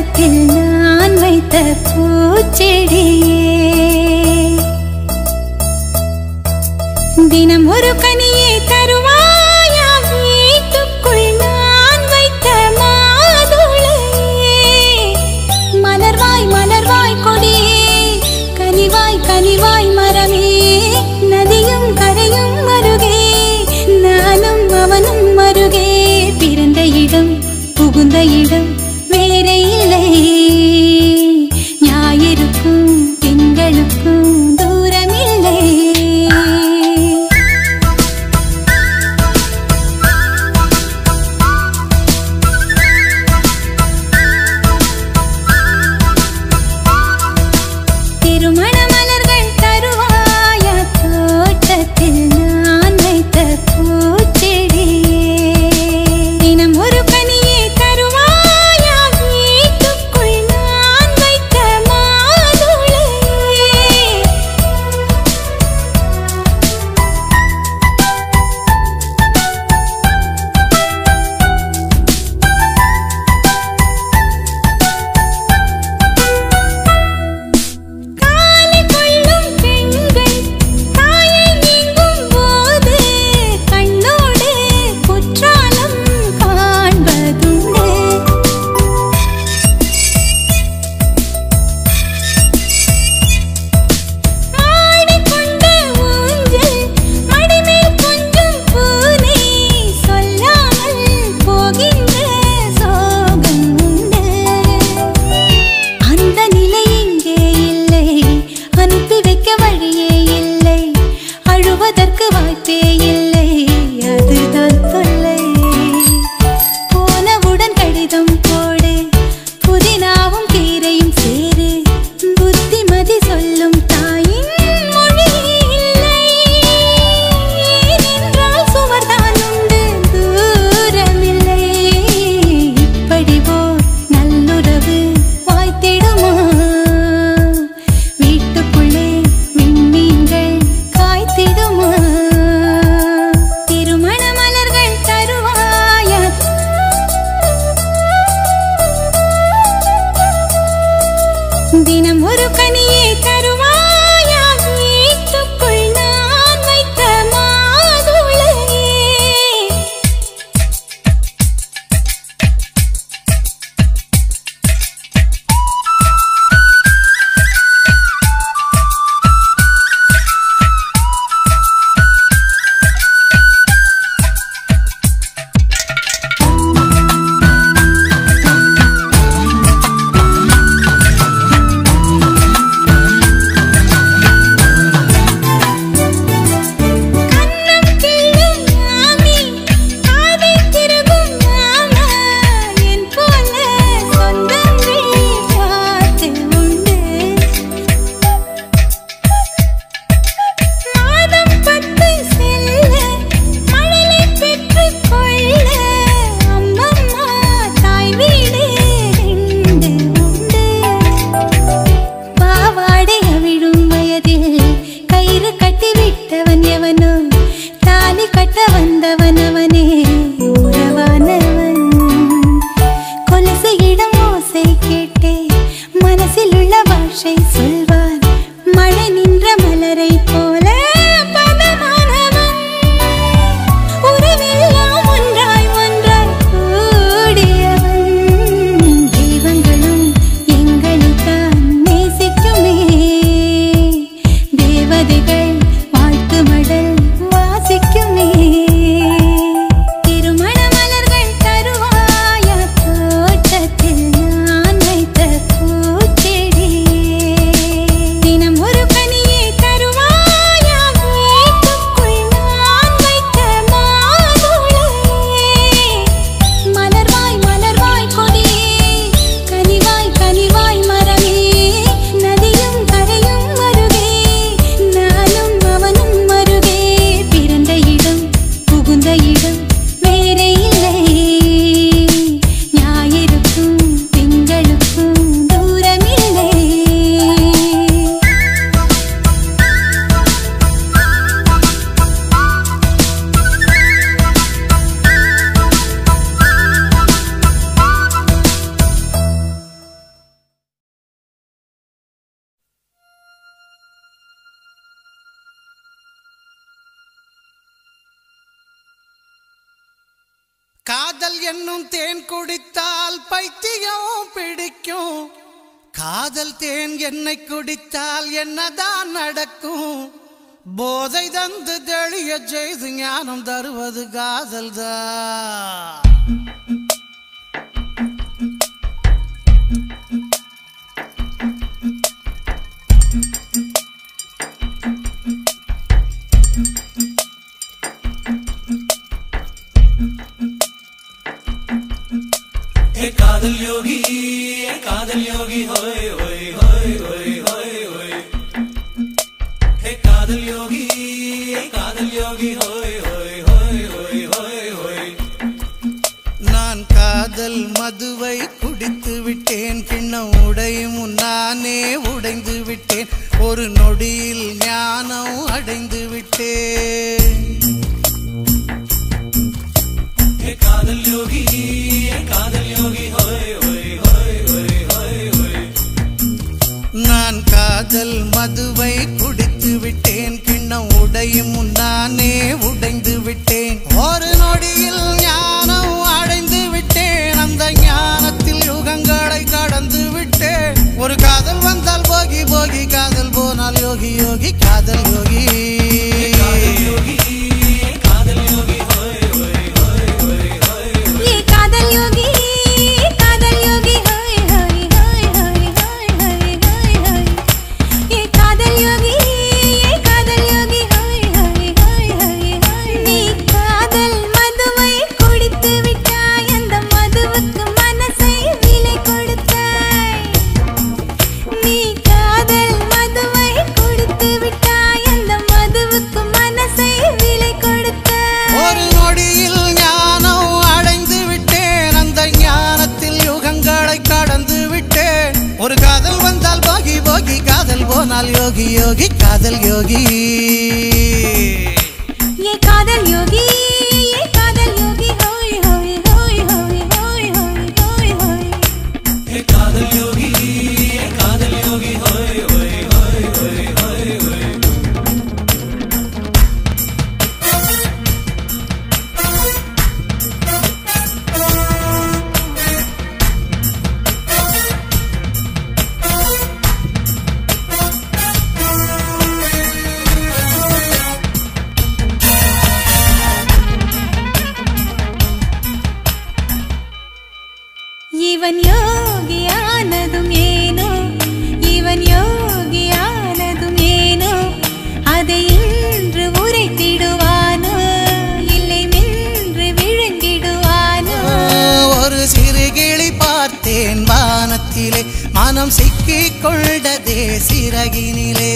தோட்டத்தில் நான் வைத்த பூச்செடியே தினம் ஒரு கனியை தருவாயா வீட்டுக்குள் நான் வைத்த மாதுளையே மலர்வாய் மலர்வாய் கொடியே கனிவாய் கனிவாய் மரமே நதியும் கரையும் அருகே நானும் அவனும் அருகே பிறந்த இடம் புகுந்த இடம் வேற இல்லை ஞாயிறுக்கும் திங்களுக்கும் தூரமில்லை திருமண மலர்கள் தருவாயா தோட்டத்தில் நான் வைத்த பூச்செடியே தினம் ஒரு கனியை தருவாயா வீட்டுக்குள் நான் வைத்த மாதுளையே காலை கொள்ளும் பெண்கள் தாயை நீங்கும் போது கண்ணோடு குற்றாலம் காண்பதுண்டு ஆடிக்கொண்ட ஊஞ்சல் மடிமேல் கொஞ்சம் பூனை சொல்லாமல் போகின்ற சோகம் உண்டு அந்த நிலை இங்கே இல்லை அனுப்பி வைக்க வழியே இல்லை அழுவதற்கு வாய்ப்பே இல்லை அதுதான் தொல்லை போனவுடன் கடிதம் போடு புதினாவும் கீரையும் சேரு புத்திமதி சொல்லும் தாயின் மொழி இல்லை நின்றால் சுவர்தான் உண்டு தூரமில்லை இப்படி போர் நல்லுறவு வாய்த்திடுமா வீட்டுக்குள்ளே விண்மீன்கள் காய்த்திடுமா திருமண மலர்கள் தருவாயா தினம் ஒரு கனியை தருவாயா வீட்டுக்குள் நான் வைத்த மாதுளையே ஆ என்னும் தேன் குடித்தால் பைத்தியம் பிடிக்கும் காதல் தேன் என்னை குடித்தால் என்னதான் நடக்கும் போதை தந்து தெளிய செய்து ஞானம் தருவது காதல் தான் हे कादल योगी हे कादल योगी होय होय होय होय होय होय हे कादल योगी हे कादल योगी होय होय होय होय होय होय நான் காதல் மதுவை குடித்து விட்டேன் கிண்ணம் உடையும் நானே உடைந்து விட்டேன் ஒரு நொடியில் ஞானம் அடைந்து விட்டேன் हे कादल योगी हे कादल योगी होय होय होय होय होय होय நான் காதல் மதுவை குடித்து விட்டேன் கிண்ணம் உடையும் நானே உடைந்து விட்டேன் ஒரு நொடியில் ஞானம் அடைந்து விட்டேன் அந்த ஞானத்தில் யுகங்களை கடந்து விட்டேன் ஒரு காதல் வந்தால் போகி போகி காதல் போனால் யோகி யோகி காதல் யோகி हे कादल योगी होय होय होय होय होय ये कादल योगी कादल योगी हाय हाय हाय हाय हाय हाय हाय हाय ये कादल योगी ये कादल योगी हाय हाय हाय हाय हाय நீ காதல் மதுவை குடித்து விட்டாய் அந்த மதுவுக்கு மனசை விலை கொடுத்தாய் நீ காதல் மதுவை குடித்து விட்டாய் அந்த மதுவுக்கு மனசை விலை கொடுத்தாய் ஒரு நொடியில் ஞானம் அடைந்து விட்டேன் அந்த ஞானத்தில் யுகங்களை கடந்து விட்டேன் ஒரு காதல் வந்தால் போகி போகி காதல் போனால் யோகி யோகி காதல் யோகி ये कादल योगी ये कादल योगी होय होय होय होय होय होय होय होय हे कादल योगी हे कादल योगी होय होय होय होय होय होय இவன் யோகியானதும் ஏனோ இவன் யோகியானதும் ஏனோ அதை இன்று உரைத்திடுவானோ இல்லை மென்று விழுங்கிடுவானோ ஒரு சிறு கிளி பார்த்தேன் வானத்திலே மனம் சிக்கிக் கொண்டதே சிறகினிலே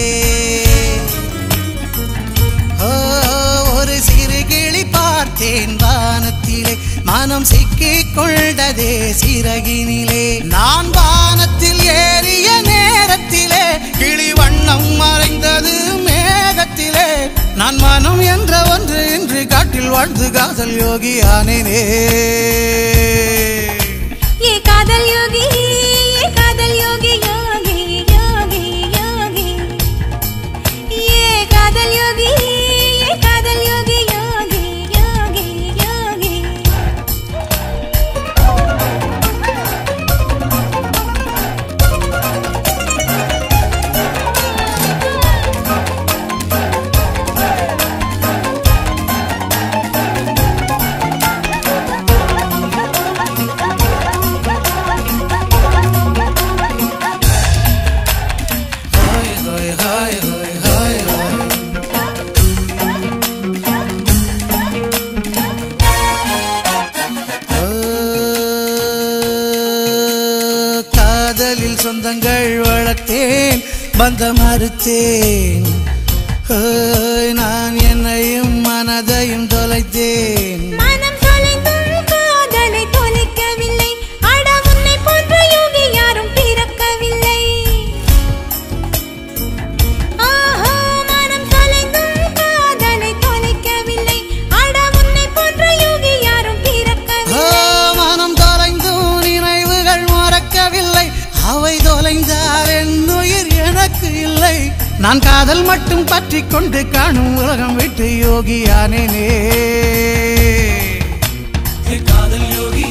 ஓ, ஒரு சிறு கிளி பார்த்தேன் வானத்திலே மனம் சிக்கிக் கொண்டதே சிறகினிலே நான் வானத்தில் ஏறிய நேரத்திலே கிளி வண்ணம் மறைந்தது மேகத்திலே நான் மனம் என்ற ஒன்று இன்று காட்டில் வாழ்ந்து காதல் யோகி ஆனேனே ये कादल योगी ये कादल योगी योगी योगी योगी ये कादल योगी ये कादल योगी योगी योगी योगी hi hi hi hi hi hi ஓ, காதலில் சொந்தங்கள் வளர்த்தேன் பந்த மறுத்தேன் ஓய், நான் என்னையும் மனதையும் தொலைத்தேன் மனம் தொலைந்தும் காதலை தொலைக்கவில்லை அட உன்னை போன்ற யோகி யாரும் பிறக்கவில்லை ஆஹா மனம் தொலைந்தும் காதலை தொலைக்கவில்லை அட உன்னை போன்ற யோகி யாரும் ஓ, பிறக்கவில்லை மனம் தொலைந்தும் நினைவுகள் மறக்கவில்லை அவை தொலைந்தால் என் உயிர் எனக்கு இல்லை நான் காதல் மட்டும் பற்றி கொண்டு காணும் உலகம் விட்டு யோகியானேனே हे कादल योगी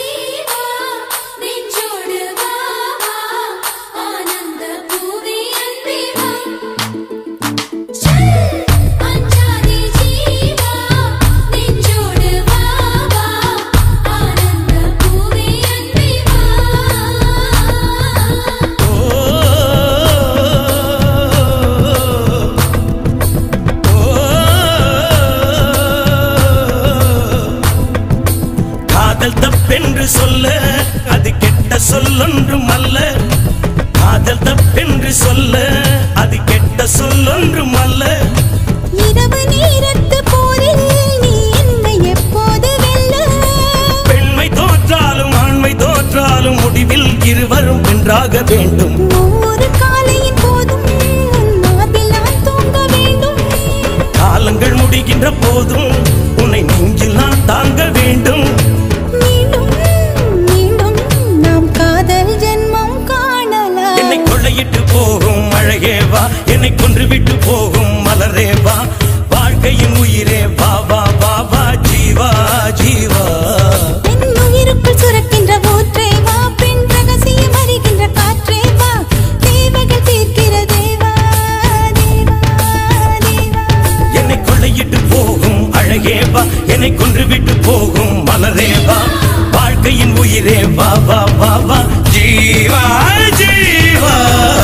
காதல் தப்பென்று சொல்ல அது கெட்ட சொல்லொன்றும் அல்ல காதல் தப்பென்று சொல்ல அது கெட்ட சொல்லொன்றும் அல்ல இரவு நேரத்து போரில் நீ என்னை எப்போது வெல்ல பெண்மை தோற்றாலும் ஆண்மை தோற்றாலும் முடிவில் இருவரும் வென்றாக வேண்டும் ஒவ்வொரு காலையின் போதும் உன் மார்பில் நான் தூங்க வேண்டும் காலங்கள் முடிகின்ற போதும் உன்னை நெஞ்சில் நான் தாங்க வேண்டும் மீண்டும் மீண்டும் நாம் காதல் ஜென்மம் என்னை காணலாம் கொள்ளையிட்டு போகும் அழகே வா என்னை கொன்று விட்டு போகும் மலரே வா வாழ்க்கையின் உயிரே வா வா வா வா ஜீவா ஜீவா என் உயிருக்குள் சுரக்கின்ற ஊற்றே வா பெண் ரகசியம் அறிகின்ற காற்றே வா தேவைகள் தீர்க்கிற தேவா தேவா தேவா என்னை கொள்ளையிட்டு போகும் அழகே வா என்னை கொன்று விட்டு போகும் மலரே வா வாழ்க்கையின் உயிரே வா வா வா வா ஜீவா ஜீவா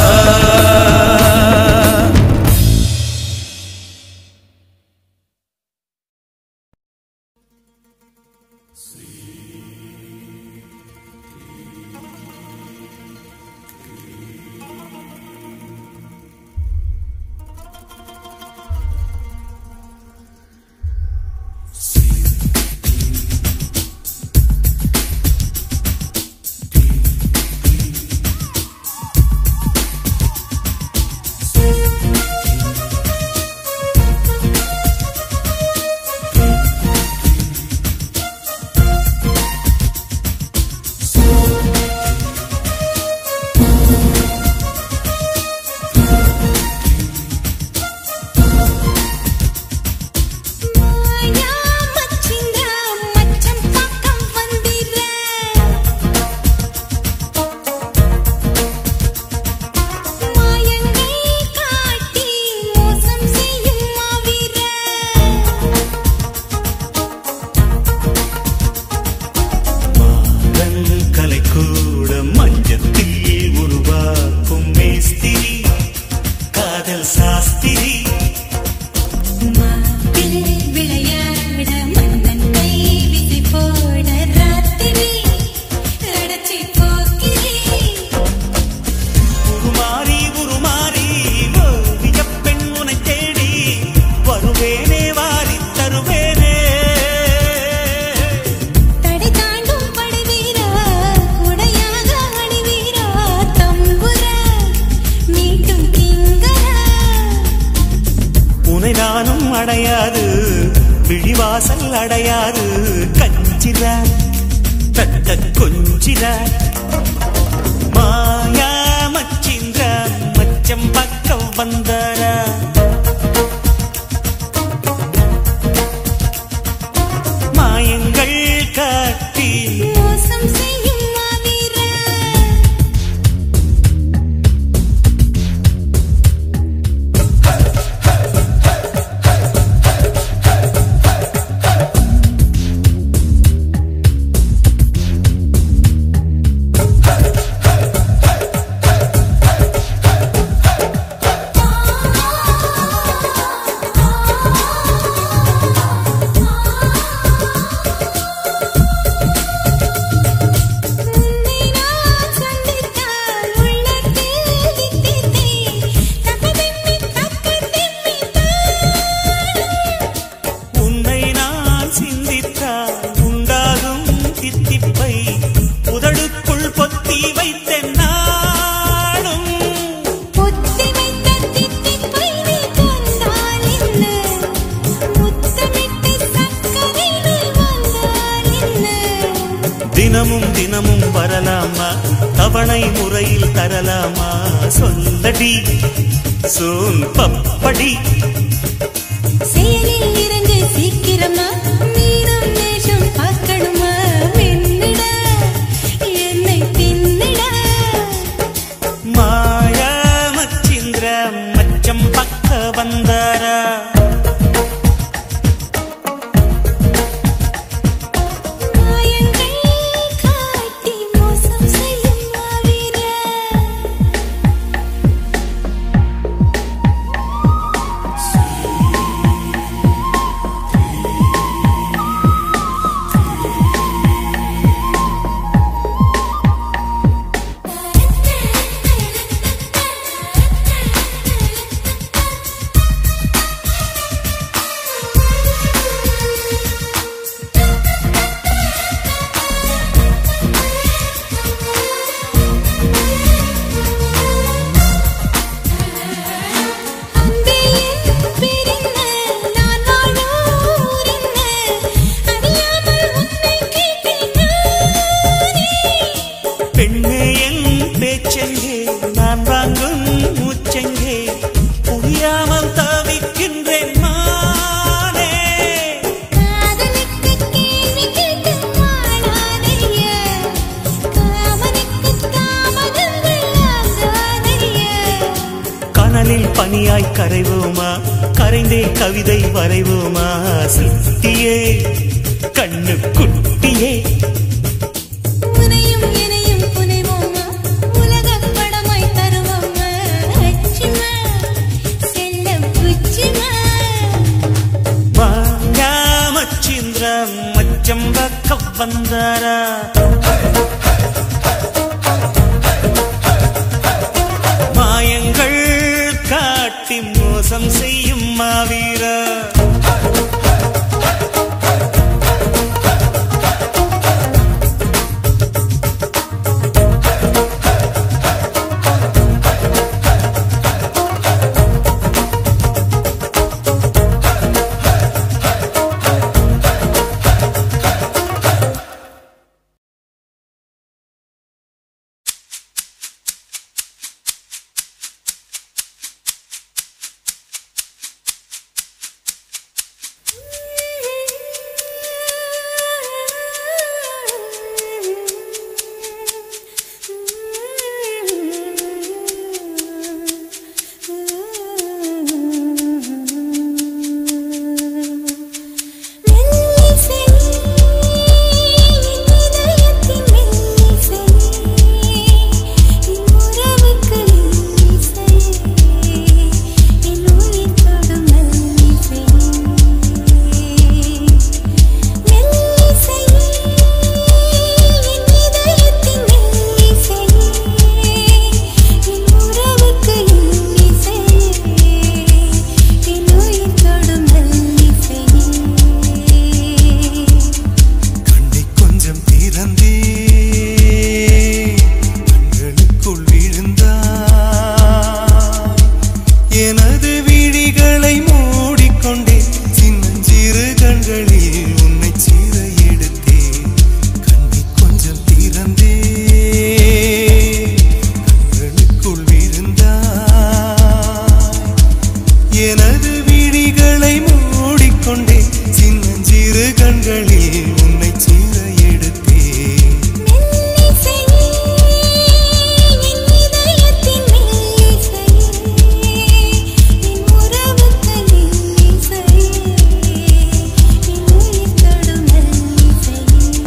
மாயா மச்சிந்த மச்சம் பக்கம் வந்திர மாயங்கை காட்டி மோசம் செய்யும் மாவீர கலை கூட மஞ்சத்தில் உருவாக்கும் மேஸ்திரி காதல் சாஸ்திரி மாப்பிள் விளையாட மன்னன் கை விதை போட ராத்திரி அடச்சி போக்கிரி உருமாறி உருமாறி ஓவிய பெண் உனை தேடி வருவேனே வாரி தருவேனே தடை தாண்டும் படைவீரா உடையாக அணிவீரா தம்புர மீட்டும் கிங்கரா உனை நானும் அடையாது விழிவாசல் அடையாது கஞ்சிரா தத்த கொஞ்சிரா மாயா மச்சிந்திர மச்சம் பக்கம் வந்தாரா மாயங்கள் காட்டி மோசம் செய்யும் மாவீரா உன்னை நான் சந்தித்தால் உள்ளத்தில் தித்தித்தேன் தகதிம்மி தக்கதிம்மி உன்னை நான் சிந்தித்தால் உண்டாகும் தித்திப்பை உதடுக்குள் பொத்தி வைத்தேன் நாடும் பொத்தி வைத்த தித்திப்பை நீ தந்தால் என்ன முத்தமிட்டு சக்கரை நீ வந்தால் என்ன தினமும் தினமும் வரலாமா தவணை முறையில் தரலாமா சொல்லடி சோன் பப்படி செயலில் இறங்கு சீக்கிரமா மீனம் நேசம் பார்க்கணுமா வெண்ணிட என்னை தின்னிட மாயா மச்சிந்திர மச்சம் பக்க வந்தாரா மாயங்கள் காட்டி மோசம் செய்யும் மாவீரா ஆ பனியாய் கரைவோமா கரைந்தே கவிதை வரைவோமா சித்தியே கண்ணு குட்டியே உனையும் எனையும் புனைவோமா உலகப் படமாய் தருவோமா அச்சுமா செல்லம் புச்சுமா வாங்காமச்சிந்திர மச்சம் பக்க வந்தாரா மாயங்கள் காட்டி மோசம் செய்யும் மாவீரா மெல்லிசை என் இதயத்தின் மெல்லிசை என் உறவுக்கு மெல்லிசை என் உயிர் தொடும் மெல்லிசை மெல்லிசை என் இதயத்தின் மெல்லிசை என் உறவுக்கு மெல்லிசை என் உயிர் தொடும் மெல்லிசை கண்ணை கொஞ்சம் திறந்தே கண்களுக்குள் விழுந்தாய் எனது விழிகளை மூடிக்கொண்டே சின்னஞ்சிறு கண்களில் உன்னை சீர எடுத்தேன் கண்ணை கொஞ்சம் திறந்தே கண்களுக்குள் விழுந்தாய் எனது விழிகளை மூடிக்கொண்டே சின்னஞ்சிறு கண்களில் உன்னை சீர எடுத்தேன் மெல்லிசை என் இதயத்தின் மெல்லிசை என் உறவுக்கு மெல்லிசை என் உயிர் தொடும் மெல்லிசை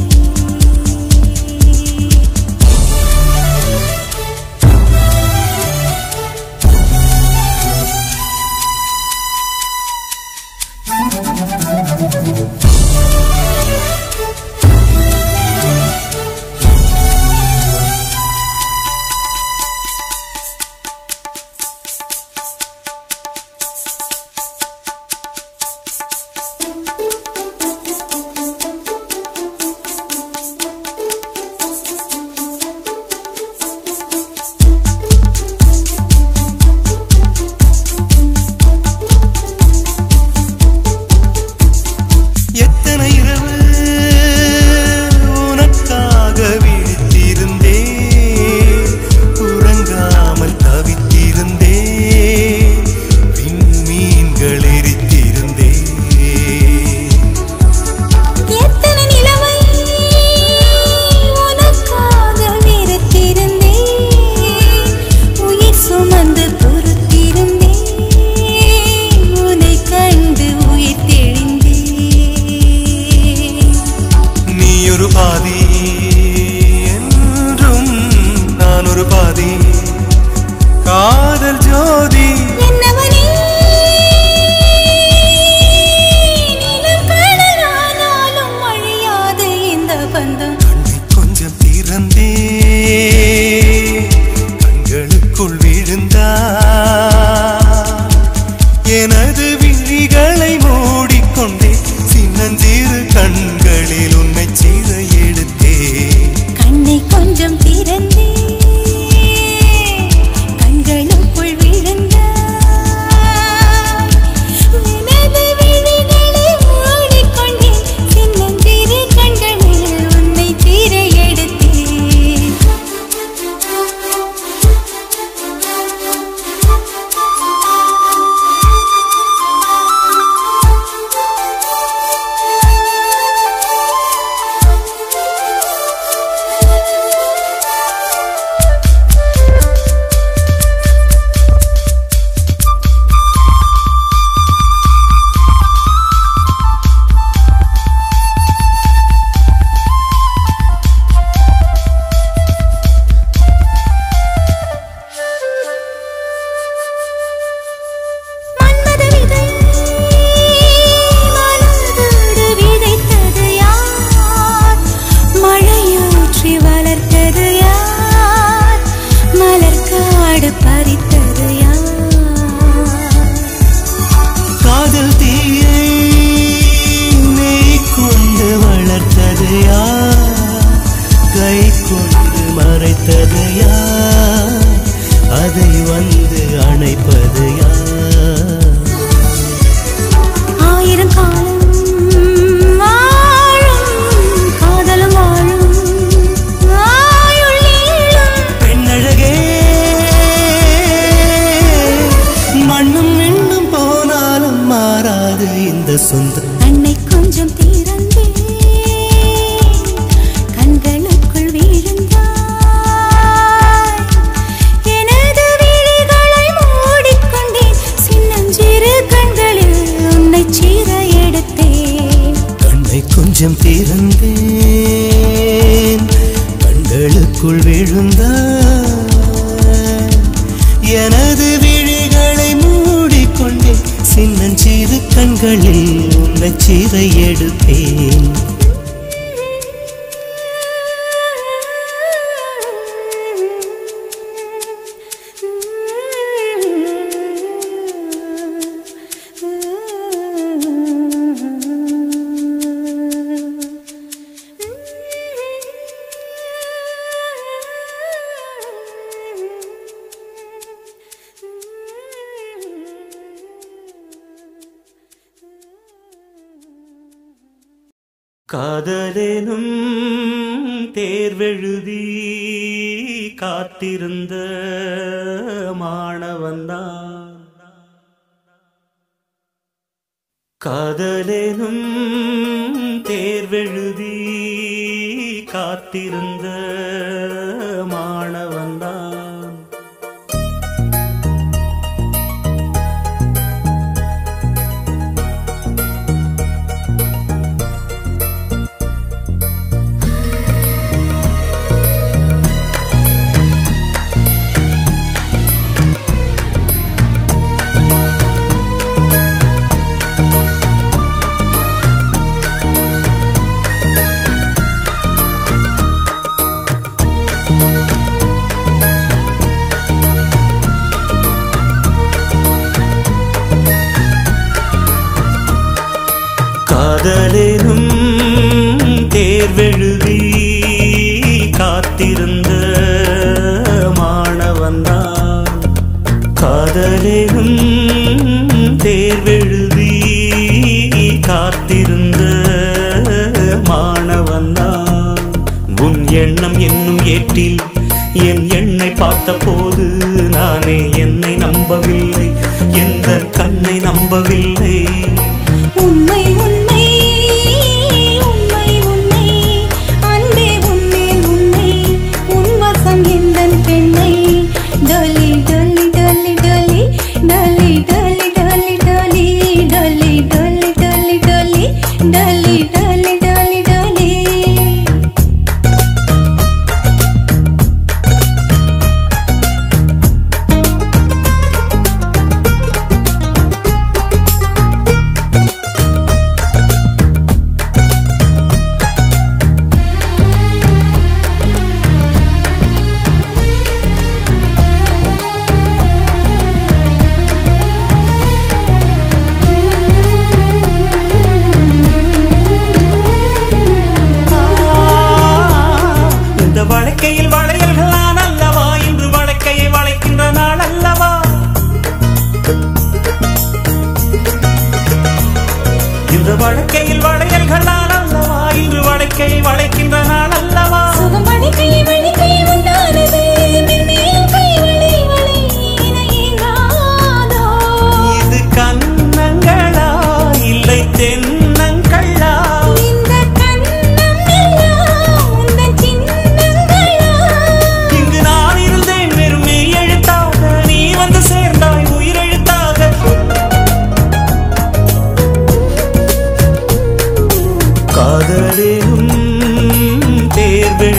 எத்தனை இரவு உனக்காக விழித்திருந்தேன் உறங்காமல் தவித்திருந்தேன் விண்மீன்கள் எரித்திருந்தேன் எத்தனை நிலவை உனக்காக வெறுத்திருந்தேன் உயிர் சுமந்து பொறுத்திருந்தேன் உன்னை கண்டு உயிர் தெளிந்தேன் நீ ஒரு பாதி என்றும் நான் ஒரு பாதி காதல் ஜோதி என்னவனே நிலம் கடலானாலும் அழியாது இந்த பந்தம் கண்ணை கொஞ்சம் திறந்தே கண்களுக்குள் விழுந்தாய் எனது விழிகளை மூடிக்கொண்டே சின்னஞ்சிறு கண்களில் உன்னை சீர எடுத்தேன் வைத்தது யார் அதை வந்து அணைப்பது யார் ஆயிரம் காலம் வாழும் காதலும் வாழும் ஆயுள் நீளும் பெண்ணழகே மண்ணும் விண்ணும் போனாலும் மாறாது இந்த சொந்தம் கண்ணை கொஞ்சம் திறந்தே கண்களுக்குள் வீழ்ந்தாய் எனது விழிகளை மூடிக்கொண்டேன் சின்னஞ்சிறு கண்களில் உன்னை சீர எடுத்தேன் கண்ணை கொஞ்சம் திறந்தேன் கண்களுக்குள் விழுந்தாய் எனது விழிகளை மூடிக்கொண்டேன் சின்னஞ்சிறு கண்களில் உன்னை சீரை எடுப்பேன் காதலேனும் தேர்வெழுதி காத்திருந்த மாணவன்தான் காதலேனும் தேர்வெழுதி காத்திருந்த மாணவன்தான் காதலேனும் தேர்வெழுதி காத்திருந்த மாணவன்தான் காதலேனும் தேர்வெழுதி காத்திருந்த மாணவன்தான் உன் எண்ணம் என்னும் ஏற்றில் என் எண்ணை பார்த்தபோது நானே என்னை நம்பவில்லை எந்த கண்ணை நம்பவில்லை உண்மை உண்மை உண்மை உண்மை அன்பே உன்மேல் உண்மை உன் வசம் எந்தன் பெண்ணை டொலி டொலி டொலி டொலி டொலி டொலி டொலி டொலி டொலி டொலி டொலி டொலி டொலி டொலி டொலி டொலி இந்த வழக்கையில் வளையல்கள் நான் அல்லவா இன்று வழக்கையை வளைக்கின்ற நாள் அல்லவா இந்த வழக்கையில் வளையல்கள் நான் அல்லவா இன்று வழக்கையை வளைக்கின்ற நாள் அல்லவா சுகம் வழிக்கை வழிக்கை உண்டானது மென்மேலும் கை வளை வளை என ஏங்காதோ இது கண்ணங்களா இல்லை தென்னங்களா இந்த கண்ணம் எல்லாம் உந்தன் சின்னங்களா இங்கு நான் இருந்தேன் வெறும் மெய் எழுத்தாக நீ வந்து சேர்ந்தாய் உயிரெழுத்தாக காதலிலும் தேர்வு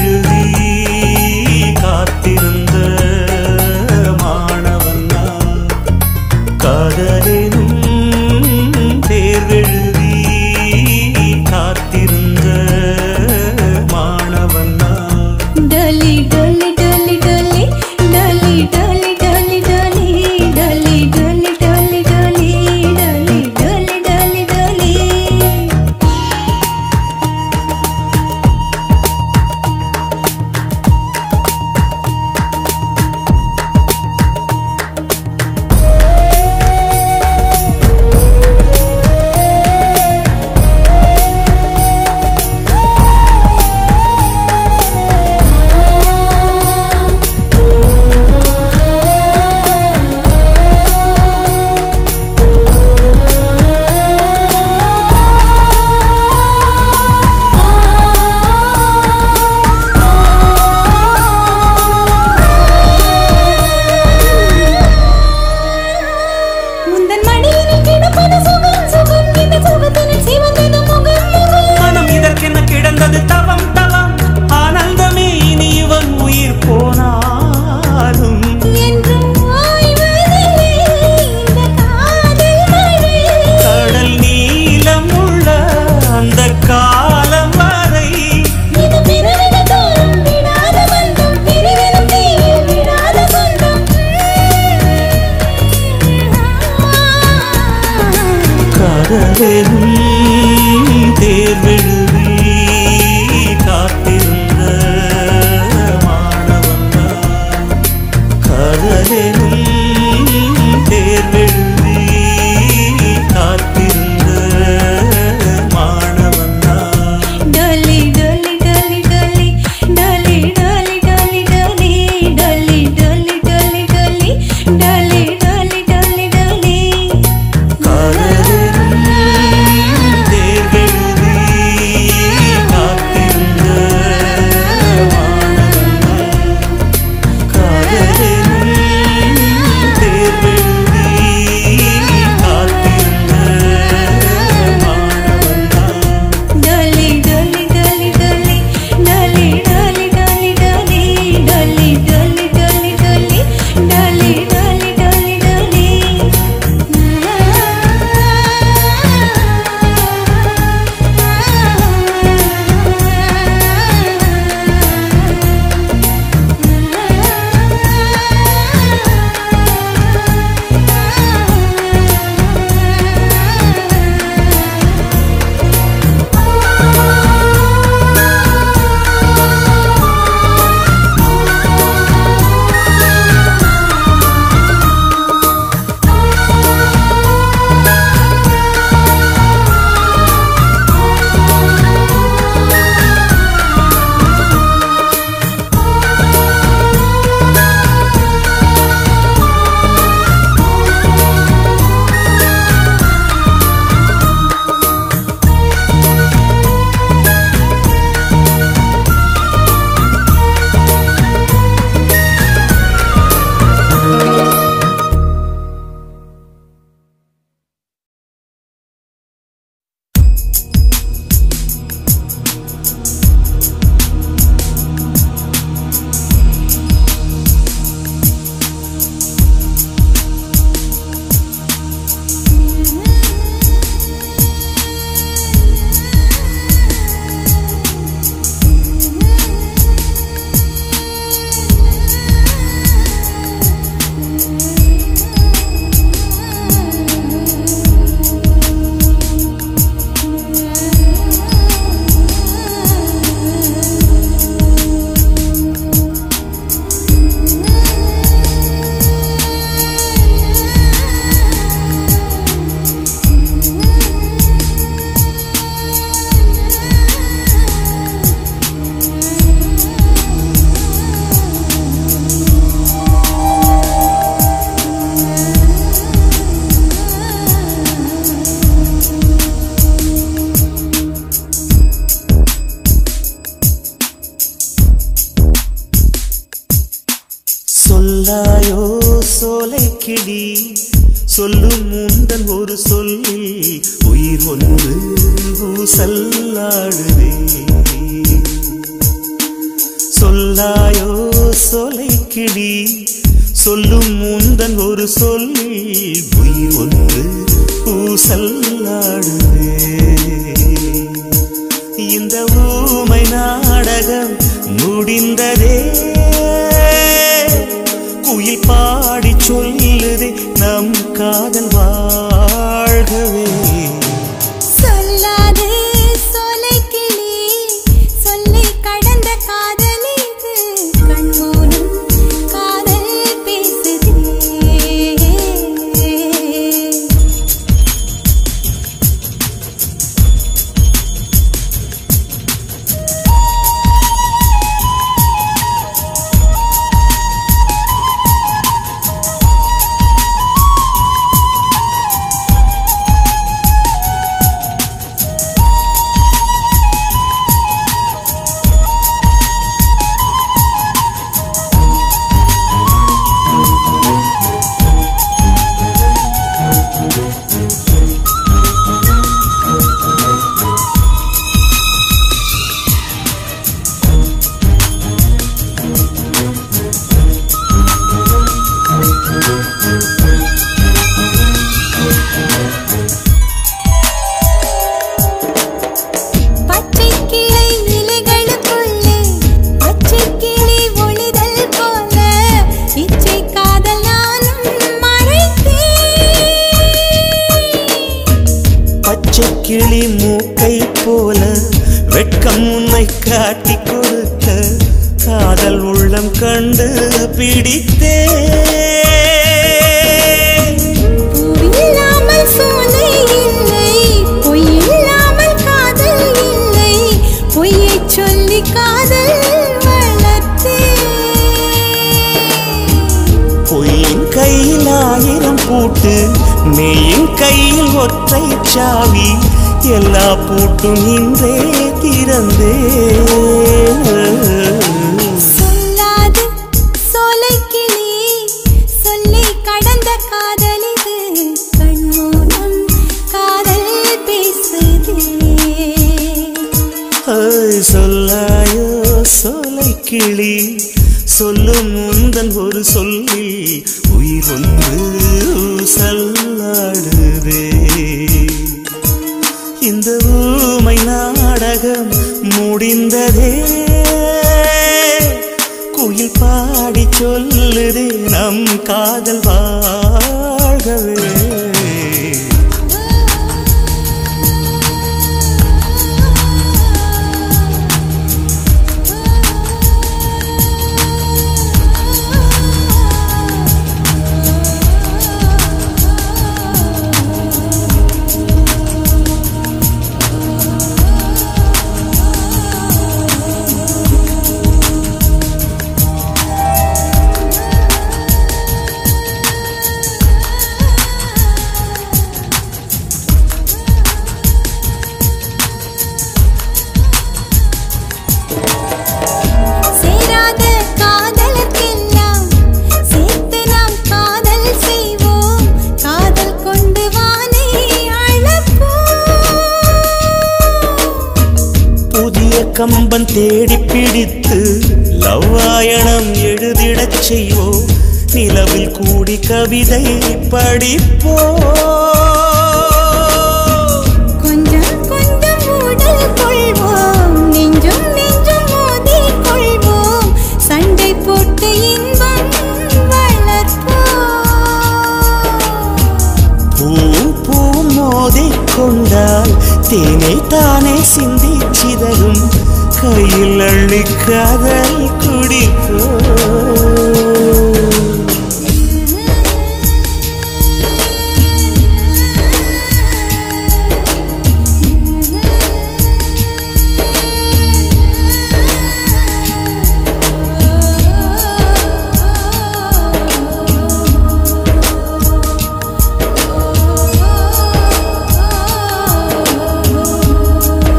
சொல்லாயோ சோலை கிளி சொல்லும் உந்தன் ஒரு சொல்லில் உயிர் ஒன்று ஊசல்லாடுதே சொல்லாயோ சோலை கிளி சொல்லும் உந்தன் ஒரு சொல்லில் உயிர் ஒன்று ஊசல்லாடுதே இந்த ஊமை நாடகம் முடிந்ததே குயில் பாடி சொல்லுதே நம் காதல் வாழ்கவே சொல்லாது சோலைக்கிளி சொல்லை கடந்த காதலிது கண்மூலம் காதல் பேசுதே பச்சை கிளை இலைகளுக்குள்ளே பச்சை கிளி ஒளிதல் போல இச்சை காதல் நானும் மறைத்தேன் பச்சை கிளி மூக்கை போல வெட்கம் உன்னை காட்டி கொடுக்க காதல் உள்ளம் கண்டு பிடித்தே பூவில்லாமல் சோலை இல்லை பொய் இல்லாமல் காதல் இல்லை பொய்யைச் சொல்லி காதல் வளர்த்தேன் பொய்யின் கையில் ஆயிரம் பூட்டு மெய்யின் கையில் ஒற்றை சாவி எல்லா பூட்டும் இன்றே திறந்தே சொல்லாது சோலைக்கிளி சொல்லி கடந்த காதலிது கண்மூலம் காதல் பேசுதே ஐ, சொல்லாயோ சோலை கிளி சொல்லும் உந்தன் ஒரு சொல்லி உயிர் ஒன்று சல்லாடுதே இந்த ஊமை நாடகம் முடிந்ததே குயில் பாடி சொல்லுதே நம் காதல் வாழ்கவே சேராத காதலுக்கெல்லாம் சேர்த்து நாம் காதல் செய்வோம் காதல் கொண்டு வானை அழப்போம் புதிய கம்பன் தேடி பிடித்து லவ்வாயணம் எழுதிடச் செய்வோம் நிலவில் கூடி கவிதை படிப்போம் கொஞ்சம் கொஞ்சம் உடல் கொள்வோம் நெஞ்சும் நெஞ்சும் மோதிக் கொள்வோம் சண்டை போட்டு இன்பம் வளர்ப்போம் பூவும் பூவும் மோதிக் கொண்டால் தேனை தானே சிந்தி சிதறும் கையில் அள்ளி காதல் குடிப்போ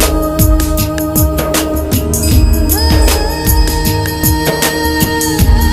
ஆ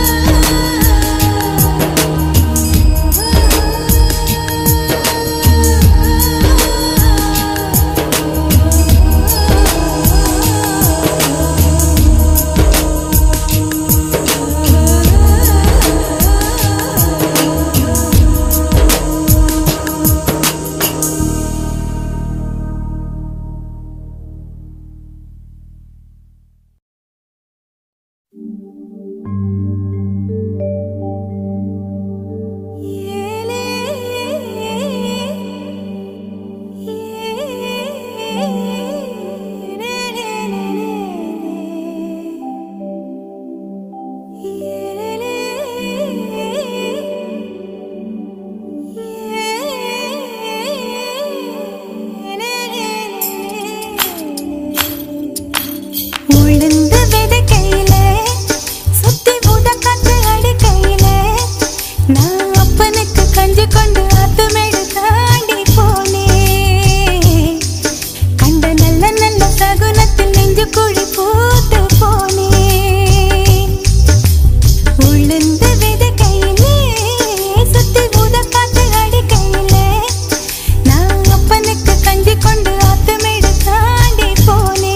உளுந்து விதைக்கையில, சுத்தி உதக்காத்து அடிக்கையில, நான் அப்பனுக்கு கஞ்சி கொண்டு ஆத்துமேடு தாண்டி போனேன். கண்ட நல்ல நல்ல சகுனத்தில் நெஞ்சு குழி போட்டு போனேன். உளுந்து விதைக்கையிலே, சுத்தி உதக்காத்து அடிக்கையிலே, நான் அப்பனுக்கு கஞ்சி கொண்டு ஆத்துமேடு தாண்டி போனேன்.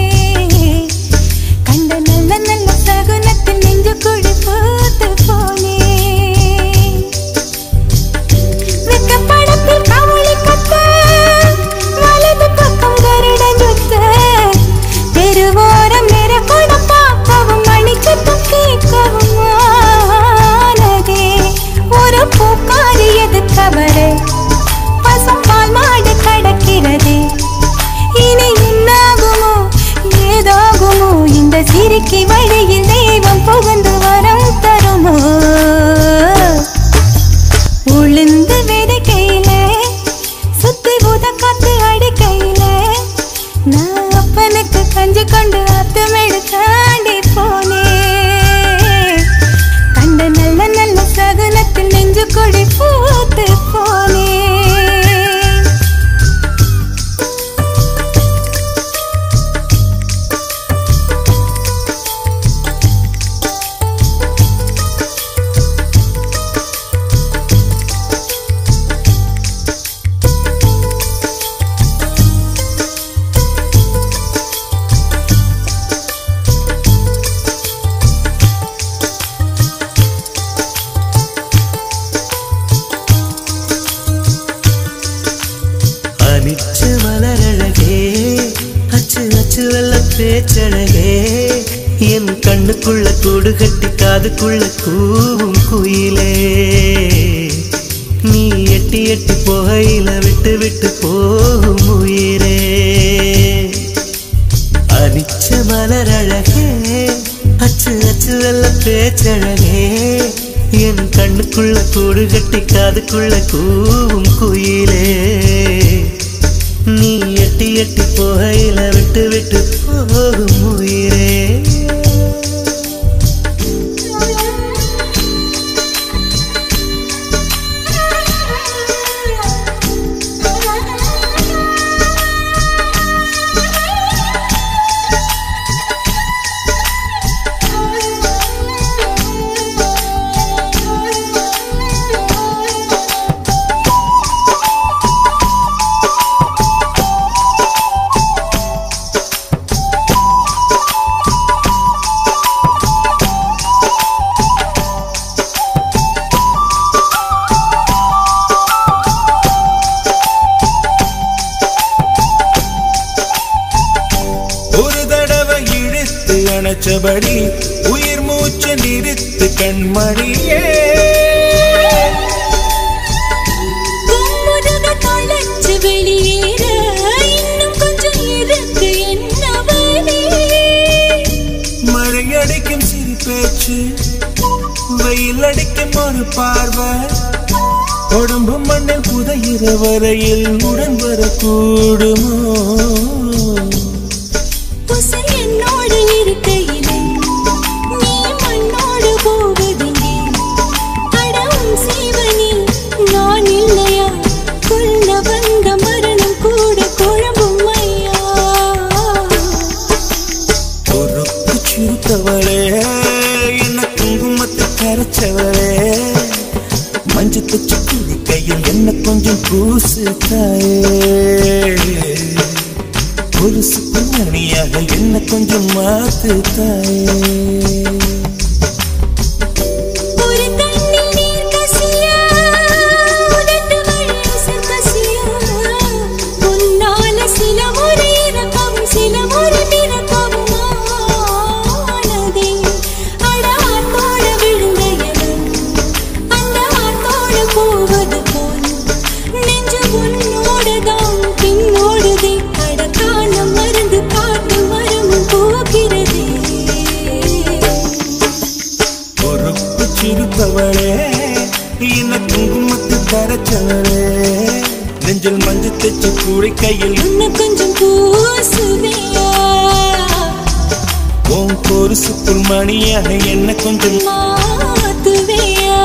கண்ட நல்ல நல்ல சகுனத்தில் நெஞ்சு குழி போட்டு போனேன். வெக்கப்படத்தில் கவுளி கத்த, வலது பக்கம் கருடன் சுத்த, தெருவோரம் நிறகுடம் பார்க்கவும், மணிச்சத்தம் கேட்கவும் ஆனதே. ஒரு பூக்காரி எதுக்கவரே பசும்பால் மாடு கடக்கிறதே இனி என்னாகுமோ ஏதாகுமோ இந்த சிரிக்கி வழியில் தெய்வம் புகுந்து வரம் தருமோ உளுந்து விதைக்கையில சுத்தி உதக்காத்து அடிக்கையில நான் அப்பனுக்கு கஞ்சி கொண்டு அத்துமேடு தாண்டி போனேன் கண்ட நல்ல நல்ல சகுனத்தில் நெஞ்சு கொடி பூத்து போனேன் அனிச்ச மலரழகே அச்சு அச்சு வெள்ள பேச்சழகே என் கண்ணுக்குள்ள கூடு கட்டி காதுக்குள்ள கூவும் குயிலே நீ எட்டி எட்டி போகையில விட்டு விட்டு போகும் உயிரே அனிச்ச மலரழகே அச்சு அச்சு வெள்ள பேச்சழகே என் கண்ணுக்குள்ள கூடு கட்டி காதுக்குள்ள கூவும் குயிலே நீ எட்டி எட்டி போகையில விட்டு விட்டு போகும் உயிரே ஒரு தடவை இழுத்து அணைச்சபடி உயிர் மூச்சு நிறுத்து கண்மணியே கும்முருக தொலைச்சு வெளியேற இன்னும் கொஞ்சம் இருக்கு என்னவனே மழை அடிக்கும் சிறு பேச்சு வெயில் அடிக்கும் ஒரு பார்வை உடம்பு மண்ணில் புதையிற வரையில் உடன் வரக்கூடுமோ உசை என்னோடு இருக்கையிலே நீ மண்ணோடு போவதில்லை அடவும் சீவனில் நான் இல்லையா கொல்ல வந்த மரணம் கூட குழம்பும் ஐயா பொறுப்பு சிறுத்தவளே என்ன குங்குமத்தை கரைச்சவளே மஞ்சு தச்சு குளிக்கையில் என்ன கொஞ்சம் பூசு தாயே கொலுசு பொன்னணியாக என்ன கொஞ்சம் மாத்து தாயே ஒரு கண்ணில் நீர் கசியா உதட்டு வழி கசியா உன்னால சில முறை இறக்கவும் சில முறை பிறக்கவும் ஆனதே மச்சானே நெஞ்சில் மஞ்சு தைச்சு குளிக்கையில் இன்னும் கொஞ்சம் பூசுவியா உன் பொருசுக்குள் மணியாக என்ன கொஞ்சம் மாத்துவியா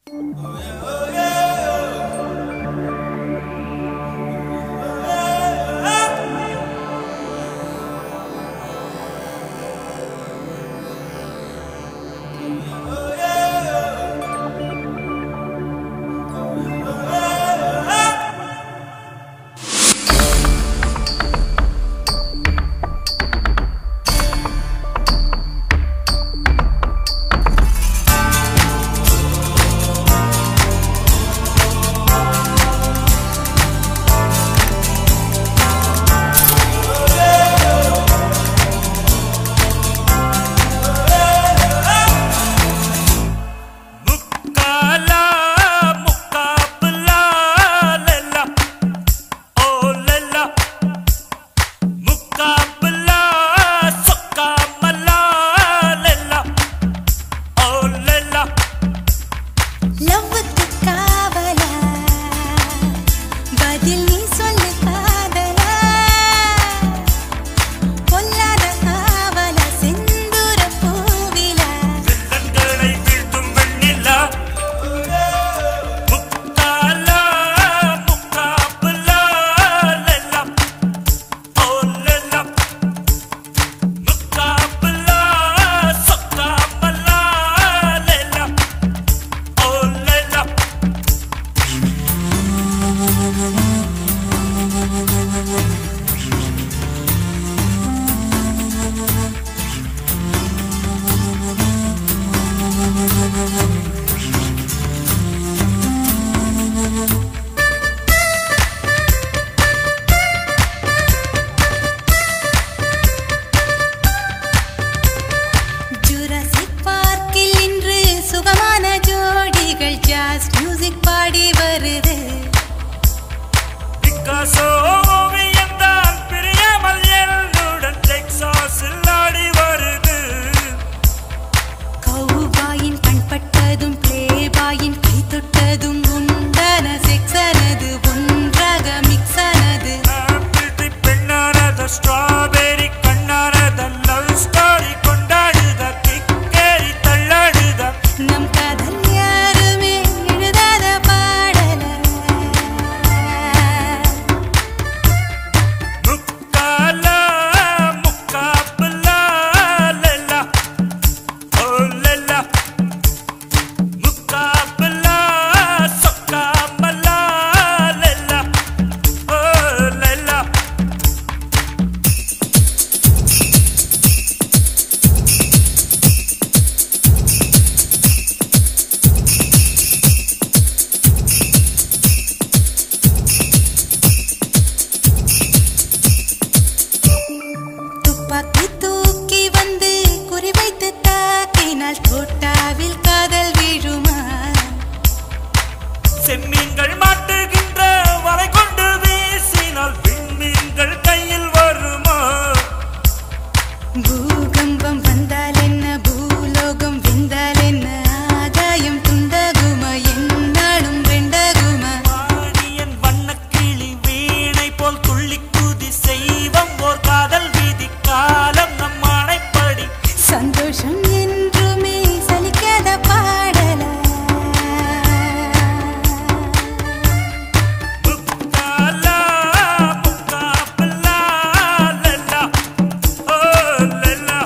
முக்காலா முக்காபுலா லெல்லா ஓ லெல்லா முக்காபுலா சொக்காமலா லெல்லா ஓ லெல்லா லவ்வுக்கு காவலா பதில் நீ சொல்லு காதலா பொல்லாத காவலா செந்தூர பூவிலா வில்லன்களை வீழ்த்தும் வெண்ணிலா முக்காலா முக்காபுலா லெல்லா ஓ லெல்லா முக்காபுலா சொக்காமலா லெல்லா ஓ லெல்லா ஜுராசிக் பார்க்கில் இன்று சுகமான ஜோடிகள் ஜாஸ் மியூசிக் பாடி வருது பிக்காசோ ஓவியம்தான் பிரியாமல் என்னுடன் டெக்சாஸில் ஆடி வருது கௌபாயின் கண்பட்டதும் பிளேபாயின் கை தொட்டதும் உண்டான செக்ஸனது ஒன்றாக மிக்ஸானது ஆப்பிள் பெண்ணானத ஸ்ட்ராபெரி கண்ணானத லவ் ஸ்டோரி கொண்டாடுத கிக்கேரி தள்ளாடுத நம் காதல் யாருமே எழுதாத பாடல முக்காலா முக்காபுலா லெல்லா ஓ லெல்லா முக்காபுலா சொக்காமலா லெல்லா ஓ லெல்லா துப்பாக்கி தூக்கி வந்து குறிவைத்து தாக்கினால் தோட்டாவில் காதல் வீழுமா செம்மீன்கள் மாட்டுகின்ற வலை கொண்டு வீசினால் விண்மீன்கள் கையில் வருமா பூகம்பம் வந்தால் என்ன பூலோகம் வெந்தால் என்ன ஆகாயம் துண்டகுமா என்னாலும் ரெண்டகுமா வாணியன் வண்ணக்கிளி வீணை போல் துள்ளி குதி செய்வம் ஓர் காதல் வீதி காலம் நம் ஆணைப்படி சந்தோஷம் என்றுமே சலிக்காத பாடல முக்காலா முக்காபுலா லெல்லா ஓ லெல்லா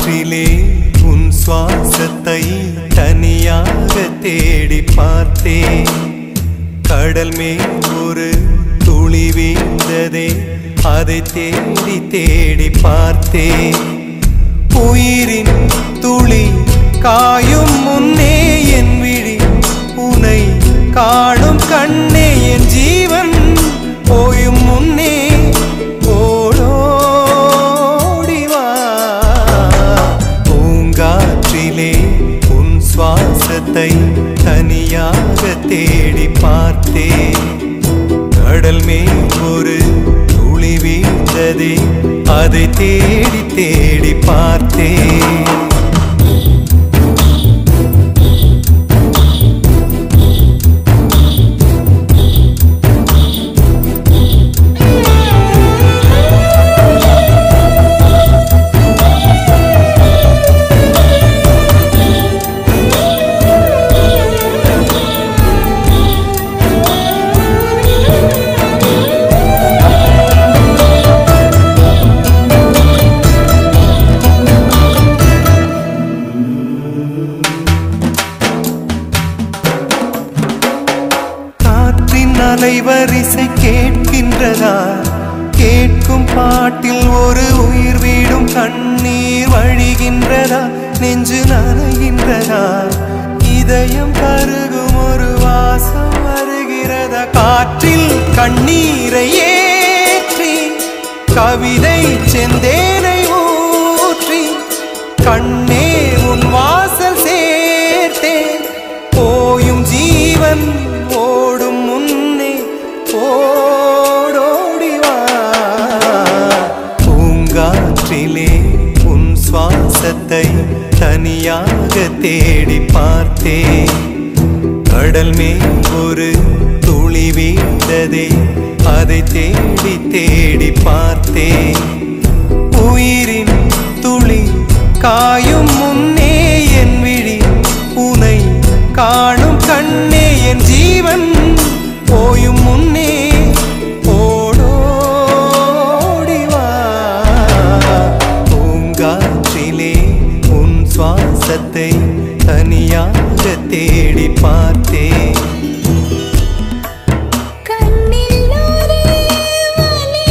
காற்றிலே உன் சுவாசத்தை தனியாக தேடி பார்த்தேன் கடல் மேல் ஒரு துளி வீழ்ந்ததே அதை தேடி தேடி பார்த்தேன் உயிரின் துளி காயும் முன்னே என் விழி உனை காணும் கண்ணே என் ஜீவன் போயும் முன்னே ஓடோடி வா பூங்காற்றிலே உன் சுவாசத்தை தனியாக தேடி பார்த்தேன் கடல் மேல் ஒரு துளி வீழ்ந்ததே அதை தேடி தேடி பார்த்தேன் காற்றின் அலைவரிசை கேட்கின்றதா கேட்கும் பாட்டில் ஒரு உயிர் வீடும் கண்ணீர் வழிகின்றதா நெஞ்சு நனைகின்றதா இதயம் கருகும் ஒரு வாசம் வருகிறதா காற்றில் கண்ணீரை ஏற்றி கவிதை செந்தேனை ஊற்றி கண்ணே உன் வாசல் சேர்த்தேன் போயும் ஜீவன் ஓடும் முன்னே ஓடோடி வா பூங்காற்றிலே உன் சுவாசத்தை தனியாக தேடி பார்த்தேன் கடல் மேல் ஒரு துளி வீழ்ந்ததே அதை தேடி தேடி பார்த்தேன் உயிரின் துளி காயும் முன்னே என் விழி உனை காணும் கண்ணே என் ஜீவன் போயும் முன்னே ஓடோடி வா பூங்காற்றிலே உன் சுவாசத்தை தனியாக தேடி பார்த்தேன் கண்ணில் ஒரு வலி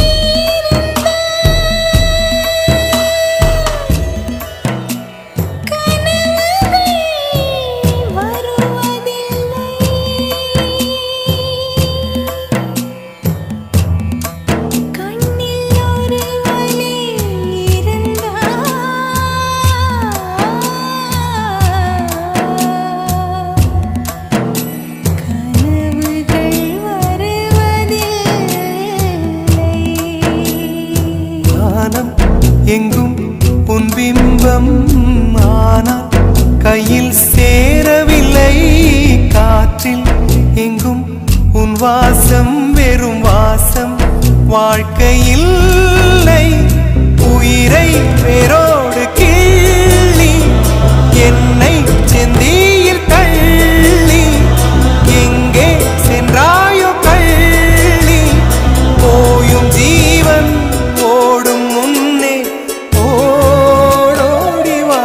கனவுகள் வருவதில்லை கண்ணில் ஒரு வலி இருந்தா கனவுகள் வருவதில்லை வானம் எங்கும் உன் பிம்பம் ஆனால் கையில் சேரவில்லை காற்றில் எங்கும் உன் வாசம் வெறும் வாசம் வாழ்க்கையில் உயிரை வேரோடு கிள்ளி என்னை செந்தியில் தள்ளி எங்கே சென்றாயோ கள்ளி போயும் ஜீவன் ஓடும் முன்னே ஓடோடி வா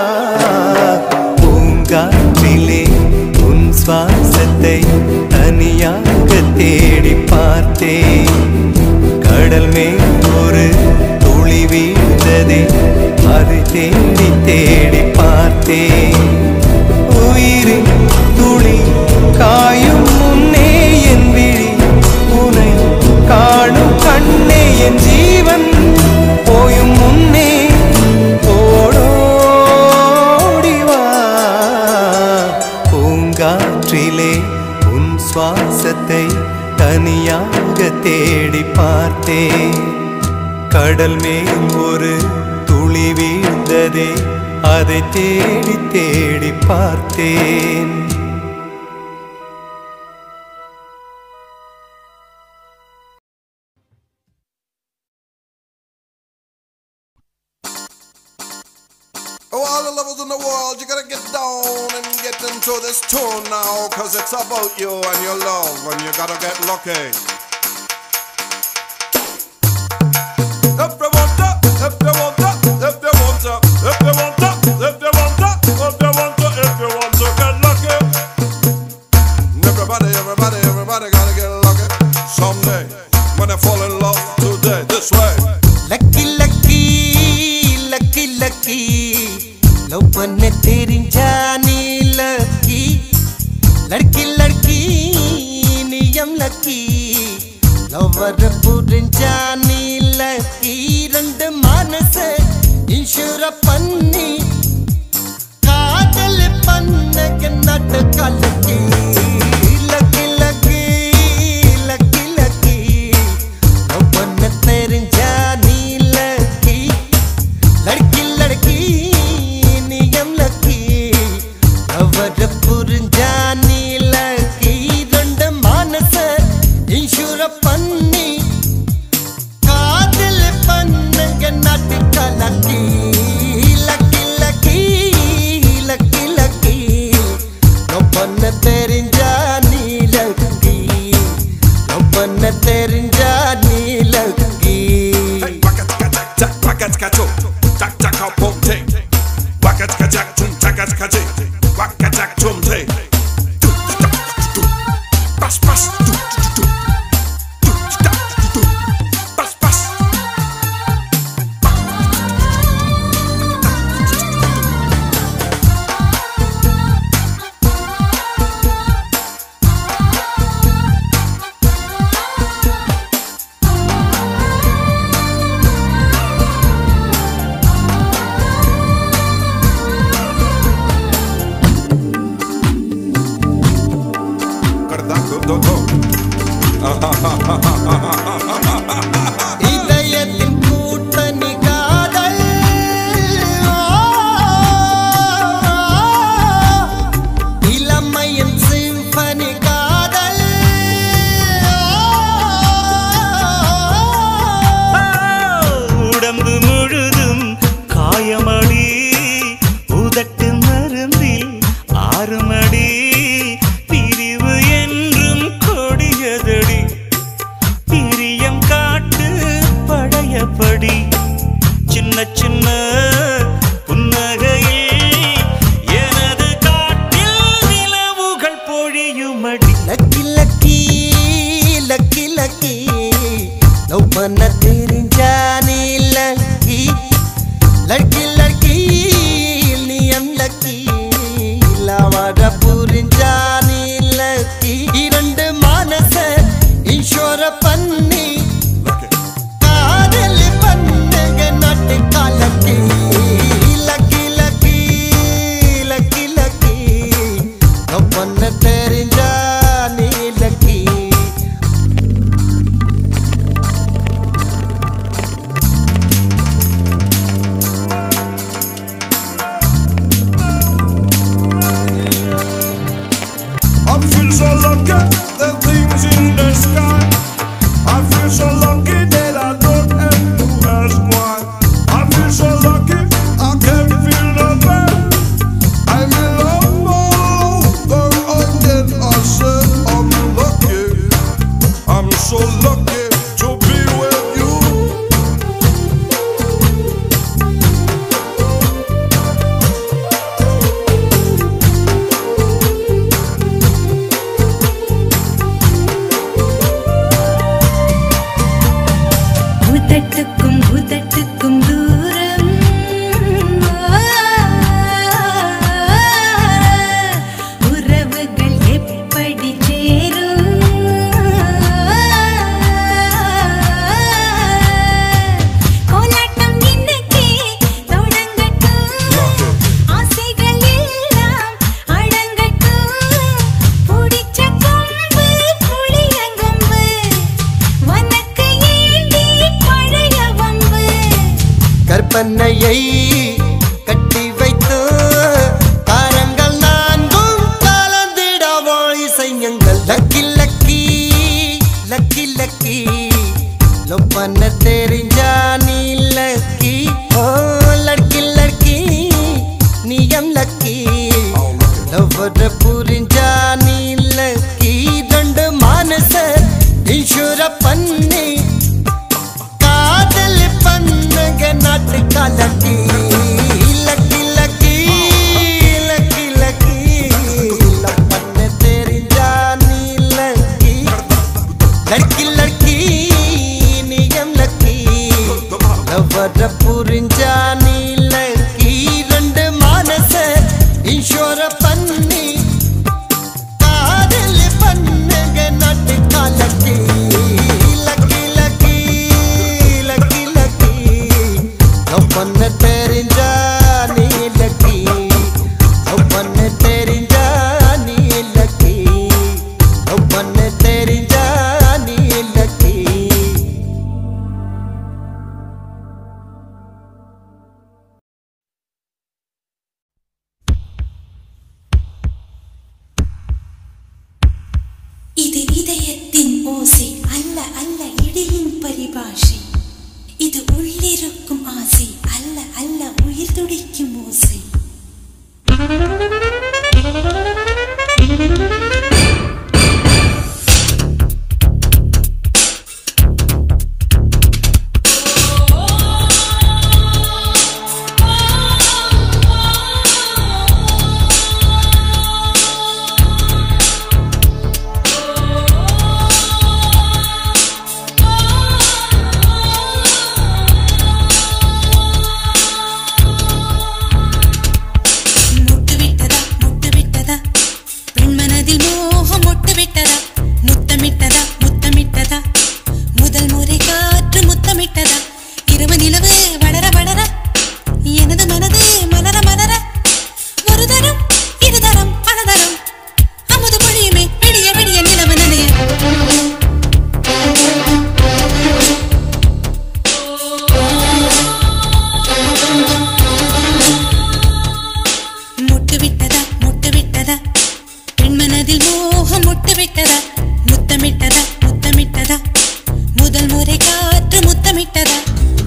பூங்காற்றிலே உன் சுவாசத்தை தனியாக தேடி பார்த்தேன் கடல் மேல் ஒரு துளி வீழ்ந்ததே அதை தேடி தேடி பார்த்தேன் உயிரின் துளி காயும் முன்னே என் விழி உனை காணும் கண்ணே என் ஜீவன் போயும் முன்னே ஓடோடி வா பூங்காற்றிலே உன் சுவாசத்தை தனியாக தேடி பார்த்தேன் கடல் மேல் ஒரு துளி வீழ்ந்ததே அதை தேடி தேடி பார்த்தேன் Oh, all the lovers in the world, you gotta get down and get into this tune now, cause it's about you and your love, and you gotta get lucky. If you want to, if you want to, if you want to, if you want பொண்ணு தெரிஞ்சா நீ lucky லட்கி லட்கி நீயம் lucky லவ்வர புரிஞ்சா நீ lucky ரெண்டு மனச இன்சூர பண்ணி காதல் பண்ண நட்டு கலக்கி லக்கி லக்கி லக்கி லக்கி பொண்ணு தெரிஞ்சா நீ லக்கி லड़की लड़की நியம் லக்கி அவர புரிஞ்சா நீ லக்கி ரெண்டு மனச இன்சூர பண்ணி காதல் பண்ணுங்க நாட்டு கலக்கி லக்கி லக்கி லக்கி லக்கி பண்ண தெரிஞ்சா நீ லக்கி பண்ண தெரிஞ்சா நீ lucky Hey, waka tika tak, waka tika chum, tak tak a pum ting. Waka tika tak chum, taka tika ting. Waka tak chum ting. Do da do, bas bas do do do. Do da do, bas bas. Cardaco do do. இதயத்தின் கூட்டணி காதல் இளமையின் symphony காதல் உடம்பு முழுதும் காயமடி உதட்டு மருந்தில் ஆறுமடி பிரிவு என்றும் கொடியதடி பிரியம் காட்டு படையபடி சின்ன சின்ன புன்னகையில் எனது காட்டில் நிலவுகள் பொழியுமடி lucky lucky lucky lucky love பண்ண தெரிஞ்சா நீ லக்கி லக்கி லக்கி நியம் லக்கி லவர புரிஞ்சா நீ லக்கி இரண்டு மனச இன்ஷோர பண்ணி காதல் பண்ணுங்க நாட்டு காலக்கி lucky lucky lucky lucky love பண்ண தெரிஞ்சா நீ lucky I feel so lucky, the things in the sky. I feel so lucky that I don't have to ask why. I feel so lucky, I can feel the pain. I'm in love all over again. I said I'm lucky. I'm so lucky to be with you. உதட்டுக்கும் உதட்டுக்கும் தூரம் உறவுகள் எப்படி சேரும் கோலாட்டம் இன்னைக்கு தொடங்கட்டும் ஆசைகள் எல்லாம் அடங்கட்டும் பிடிச்ச கொம்பு புளியங்கொம்பு உனக்கு ஏண்டி பழைய வம்பு கற்பனையை கட்டி வைத்து தாரங்கள் நான்கும் கலந்திடவோ இசையுங்கள் lucky lucky lucky lucky love பண்ண தெரிஞ்சா நீ லக்கி ஓ லட்கி லட்கி நீயம் லக்கி லவ் புரிஞ்சா நீ லக்கி ரெண்டு மனச இன்சூர பண்ணி காதல் பண்ணுங்க நாட்டு கலக்கி lucky lucky lucky lucky love பண்ண தெரிஞ்சா நீ லக்கி லட்கி லட்கி நியம் லக்கி லவ்வர புரிஞ்சா நீ லக்கி ரெண்டு மனச ஈஸ்வர பண்ணி காதல் பண்ணுங்க நாட்டு காலக்கு lucky lucky lucky lucky love பண்ண தெரிஞ்சா நீ லக்கி லவ் பண்ண தெரிஞ்சா நீ லக்கி லவ் பண்ண தெரிஞ்சா நீ லக்கி இது இதயத்தின் ஓசை அல்ல அல்ல இடியின் பரிபாஷை இது உள்ளிருக்கும் ஆசை அல்ல அல்ல உயிர் துடிக்கும் ஓசை முட்டு விட்டதா முட்டு விட்டதா பெண் மனதில் மோகம் முட்டு விட்டதா முத்தமிட்டதா முத்தமிட்டதா முதல் முறை காற்று முத்தமிட்டதா இரவு நிலவு வளர வளர எனது மனது மலர மலர ஒரு தரம் இரு தரம் பல தரம் அமுது பொழியுமே விடிய விடிய நிலவு நனைய முட்டு விட்டதா முட்டு விட்டதா பெண் மனதில் மோகம் முட்டு விட்டதா முத்தமிட்டதா முத்தமிட்டதா முதல் முறை காற்று முத்தமிட்டதா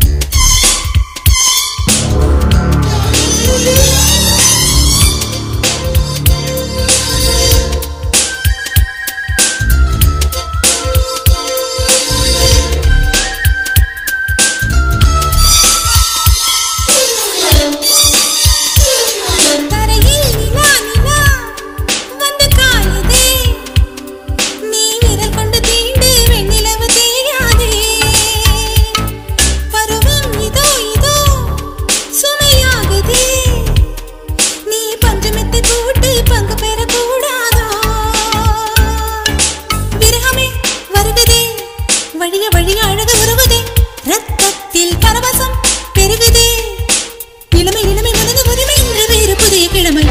தரையில் நிலா நிலா வந்து காயுதே நீ விரல் கொண்டு தீண்டு வெண்ணிலவு தேயாதே பருவம் இதோ இதோ சுமையாகுதே நீ பஞ்சமெத்தை போட்டு பங்கு பெறக்கூடாதோ விரகமே வருகுதே வழிய வழிய அழகு உருகுதே ரத்தத்தில் பரவசம் பெருகுதே இளமை இளமை மனது உரிமை இன்று வேறு புதிய கிழமை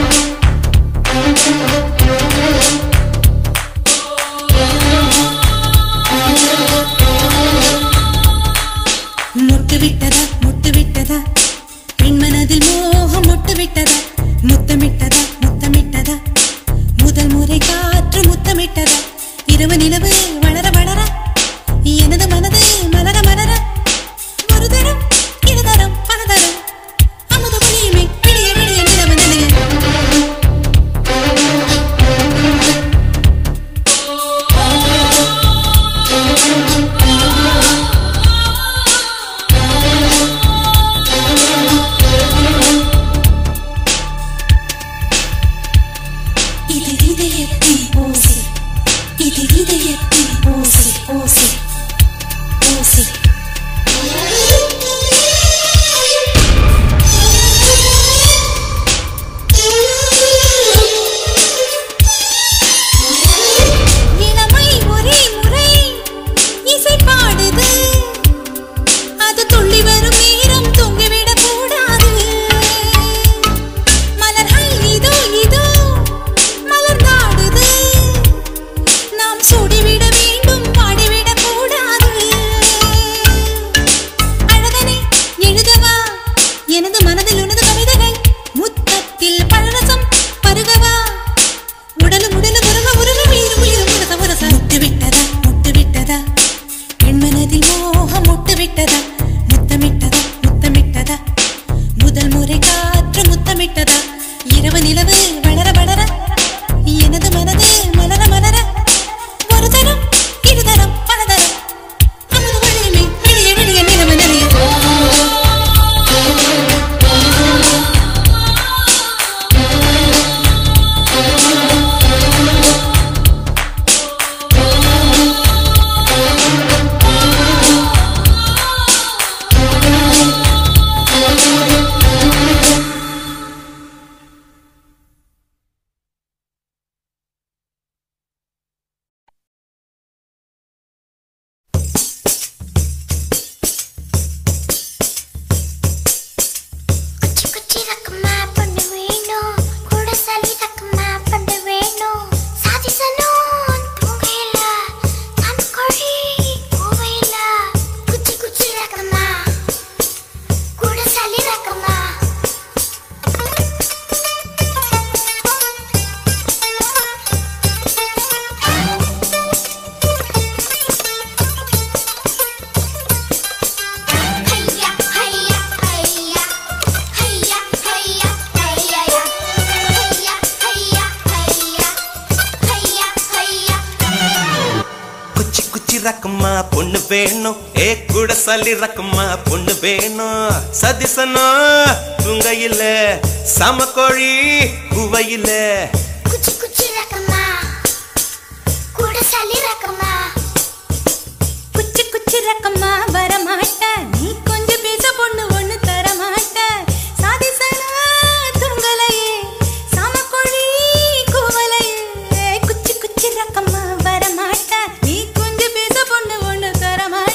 முட்டு விட்டதா முட்டு விட்டதா பெண் மனதில் மோகம் முட்டு விட்டதா முத்தமிட்டதா முத்தமிட்டதா முதல் முறை காற்று முத்தமிட்டதா இரவு நிலவு வளர வளர எனது மனது மலர மலர ஒரு தரம் இரு தரம் பல தரம் அமுது பொழியுமே விடிய விடிய நிலவு நிலைய இது இதயத்தின் ஓசை இது இதயத்தின் ஓசை ஓசை ஓசை இளமை ஒரே முறை இசை பாடுது அது துள்ளி வரும் நேரம் தொங்கிவிடக் கூடாது மலர்கள் இதோ இதோ மலர்ந்தாடுது நாம் சூடிவிட வேண்டும் பாடிவிடக் கூடாது அழகனே எழுதவா எனது மனதில் உனது கவிதைகள் முத்தத்தில் பழரசம் பருகவா உடலும் உடலும் உருக உருக உயிரும் உயிரும் உரச உரச முட்டு விட்டதா முட்டு விட்டதா பெண் மனதில் மோகம் முட்டு விட்டதா முத்தமிட்டதா ரக்கம்மா பொண்ணு வேணும் ஏ கூட சல்லி ரக்கம்மா பொண்ணு வேணும் சதிசனா துங்கையில சமக்கோழி குவையில குச்சி குச்சி ரக்கம்மா கூட சளி ரக்கம்மா குச்சி குச்சி ரக்கம்மா வரமாட்ட நீ கொஞ்சம் பேச பொண்ணு ஒண்ணு தரமாட்ட சாதிசனா துங்கலையே சாமக்கொழி கூவலையே குச்சி குச்சி ரக்கம்மா வரமாட்ட நீ கொஞ்சம் பேச பொண்ணு ஒண்ணு தரமாட்ட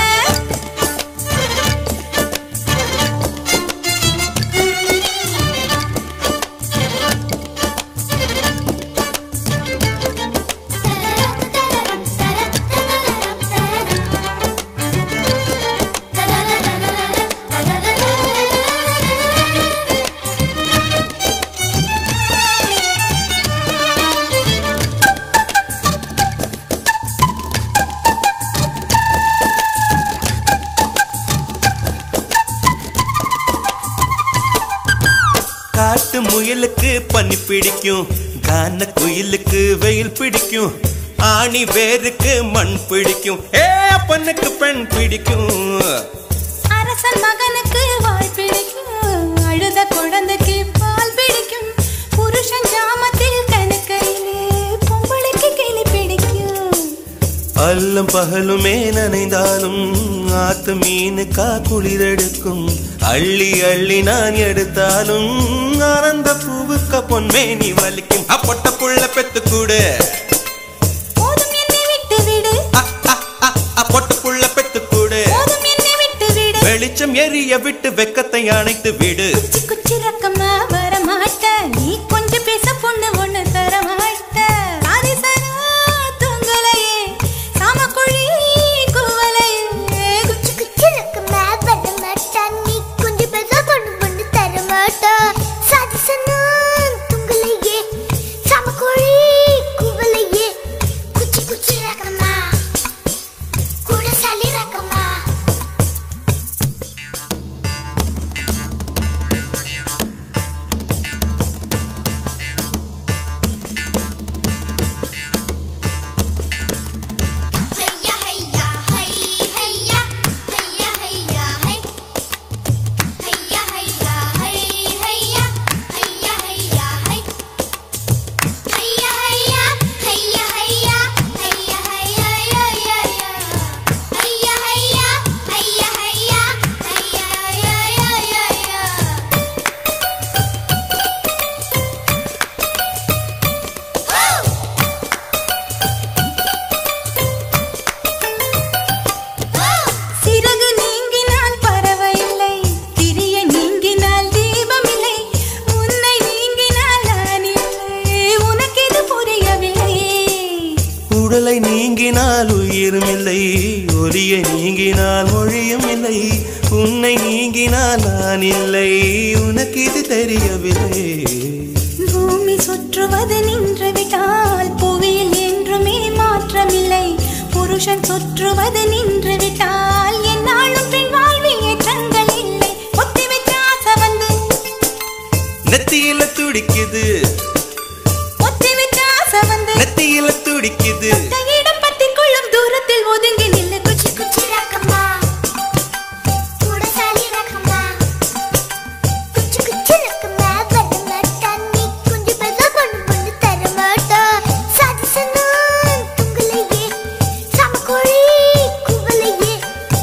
காட்டு முயலுக்கு பனி பிடிக்கும் கான குயிலுக்கு வெயில் பிடிக்கும் ஆணி வேருக்கு மண் பிடிக்கும் ஏ பொண்ணுக்கு பெண் பிடிக்கும் அரசன் மகனுக்கு வாய் பிடிக்கும் அழுத குழந்தைக்கு பால் பிடிக்கும் புருஷன் ஜாமத்தில் கணக்கையிலே பொம்பளைக்கு கிளி பிடிக்கும் அல்லும் பகலுமே நனைந்தாலும் ஆத்து மீனுக்கா குளிரெடுக்கும் அள்ளி அள்ளி நான் எடுத்தாலும் ஆனந்த பூவுக்க பொன்மேனி வலிக்கும் அப்பொட்ட புள்ள பெத்து கூடு போதும் என்னை விட்டு விடு அப்பொட்ட புள்ள பெத்து கூடு போதும் என்னை விட்டு விடு வெளிச்சம் எரிய விட்டு வெக்கத்தை அணைத்து விடு குச்சி குச்சி ரக்கமா வரமாட்ட நீ கொஞ்சம் பேச பொண்ணு ஒண்ணு தரமாட்ட சாதிசனா தூங்கலையே சாமக்குழி கூவலையே குச்சி குச்சி ரக்கம்மா வரமாட்டா நீ கொஞ்சம் பேச பொண்ணு பொண்ணு தரமாட்டா சாதிசனா துங்கலையே சமக்கோழி குவலையே குச்சி குச்சி ரக்கம்மா கூட சளி ரக்கம்மா ஹையா ஹையா ஹை ஹையா ஹையா ஹையா ஹை ஹையா ஹையா ஹை ஹையா ஹையா ஹையா ஹை ஹையா ஹையா ஹையா ஹையா ஹையா ஹையா ஹையா ஹையா ஹையா ஹையா ஹையா ஹையா ஹையா சிறகு நீங்கினால் பறவையில்லை திரிய நீங்கினால் தீபமில்லை உன்னை நீங்கினால் நான் இல்லை உனக்கு இது புரியவில்லை உடலை நீங்கினால் உயிரும் இல்லை ஒலியை நீங்கினால் மொழியும் இல்லை உன்னை நீங்கினால் நான் இல்லை உனக்கு இது தெரியவில்லை பூமி சுற்றுவது நின்று விட்டால் புவியில் என்றுமே மாற்றமில்லை புருஷன் சுற்றுவது நின்று விட்டால் என்னாலும் பெண் வாழ்வில் ஏற்றங்கள் இல்லை ஒத்தி வச்ச ஆசை வந்து நெத்தியில துடிக்குது ஒத்தி வச்ச ஆசை வந்து நெத்தியில துடிக்குது இடம் பத்தி கொள்ளும் தூரத்தில் ஒதுங்கி நில்லு குச்சி குச்சி ரக்கம்மா கூட சளி ரக்கம்மா குச்சி குச்சி ரக்கம்மா வரமாட்டா நீ கொஞ்சம் பேச பொண்ணு பொண்ணு தரமாட்டா சாதிசனா துங்கலையே சமக்கோழி குவலையே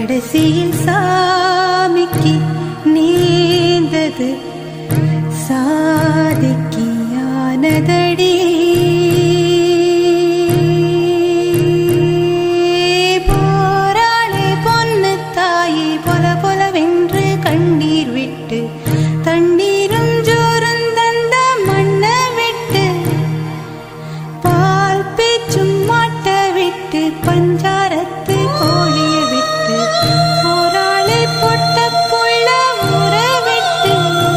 கடைசியில் சாமிக்கு நீந்தது சாதிக்கு யானதடி போராளே பொன்னு தாயே பொல பொலவென்று கண்ணீர் விட்டு தண்ணீரும் ஜோரும் தந்த மண்ண விட்டு பால் பேச்சும் மாட்ட விட்டு பஞ்சாரத்து கோழிய விட்டு போராளி பொட்ட புள்ள ஊற விட்டு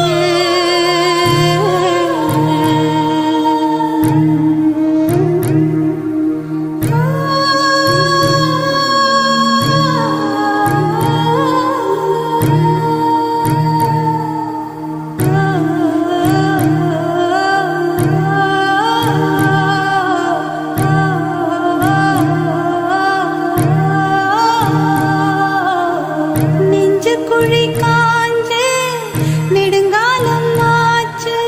நெஞ்சு குழி காஞ்சு நெடுங்காலம் ஆச்சு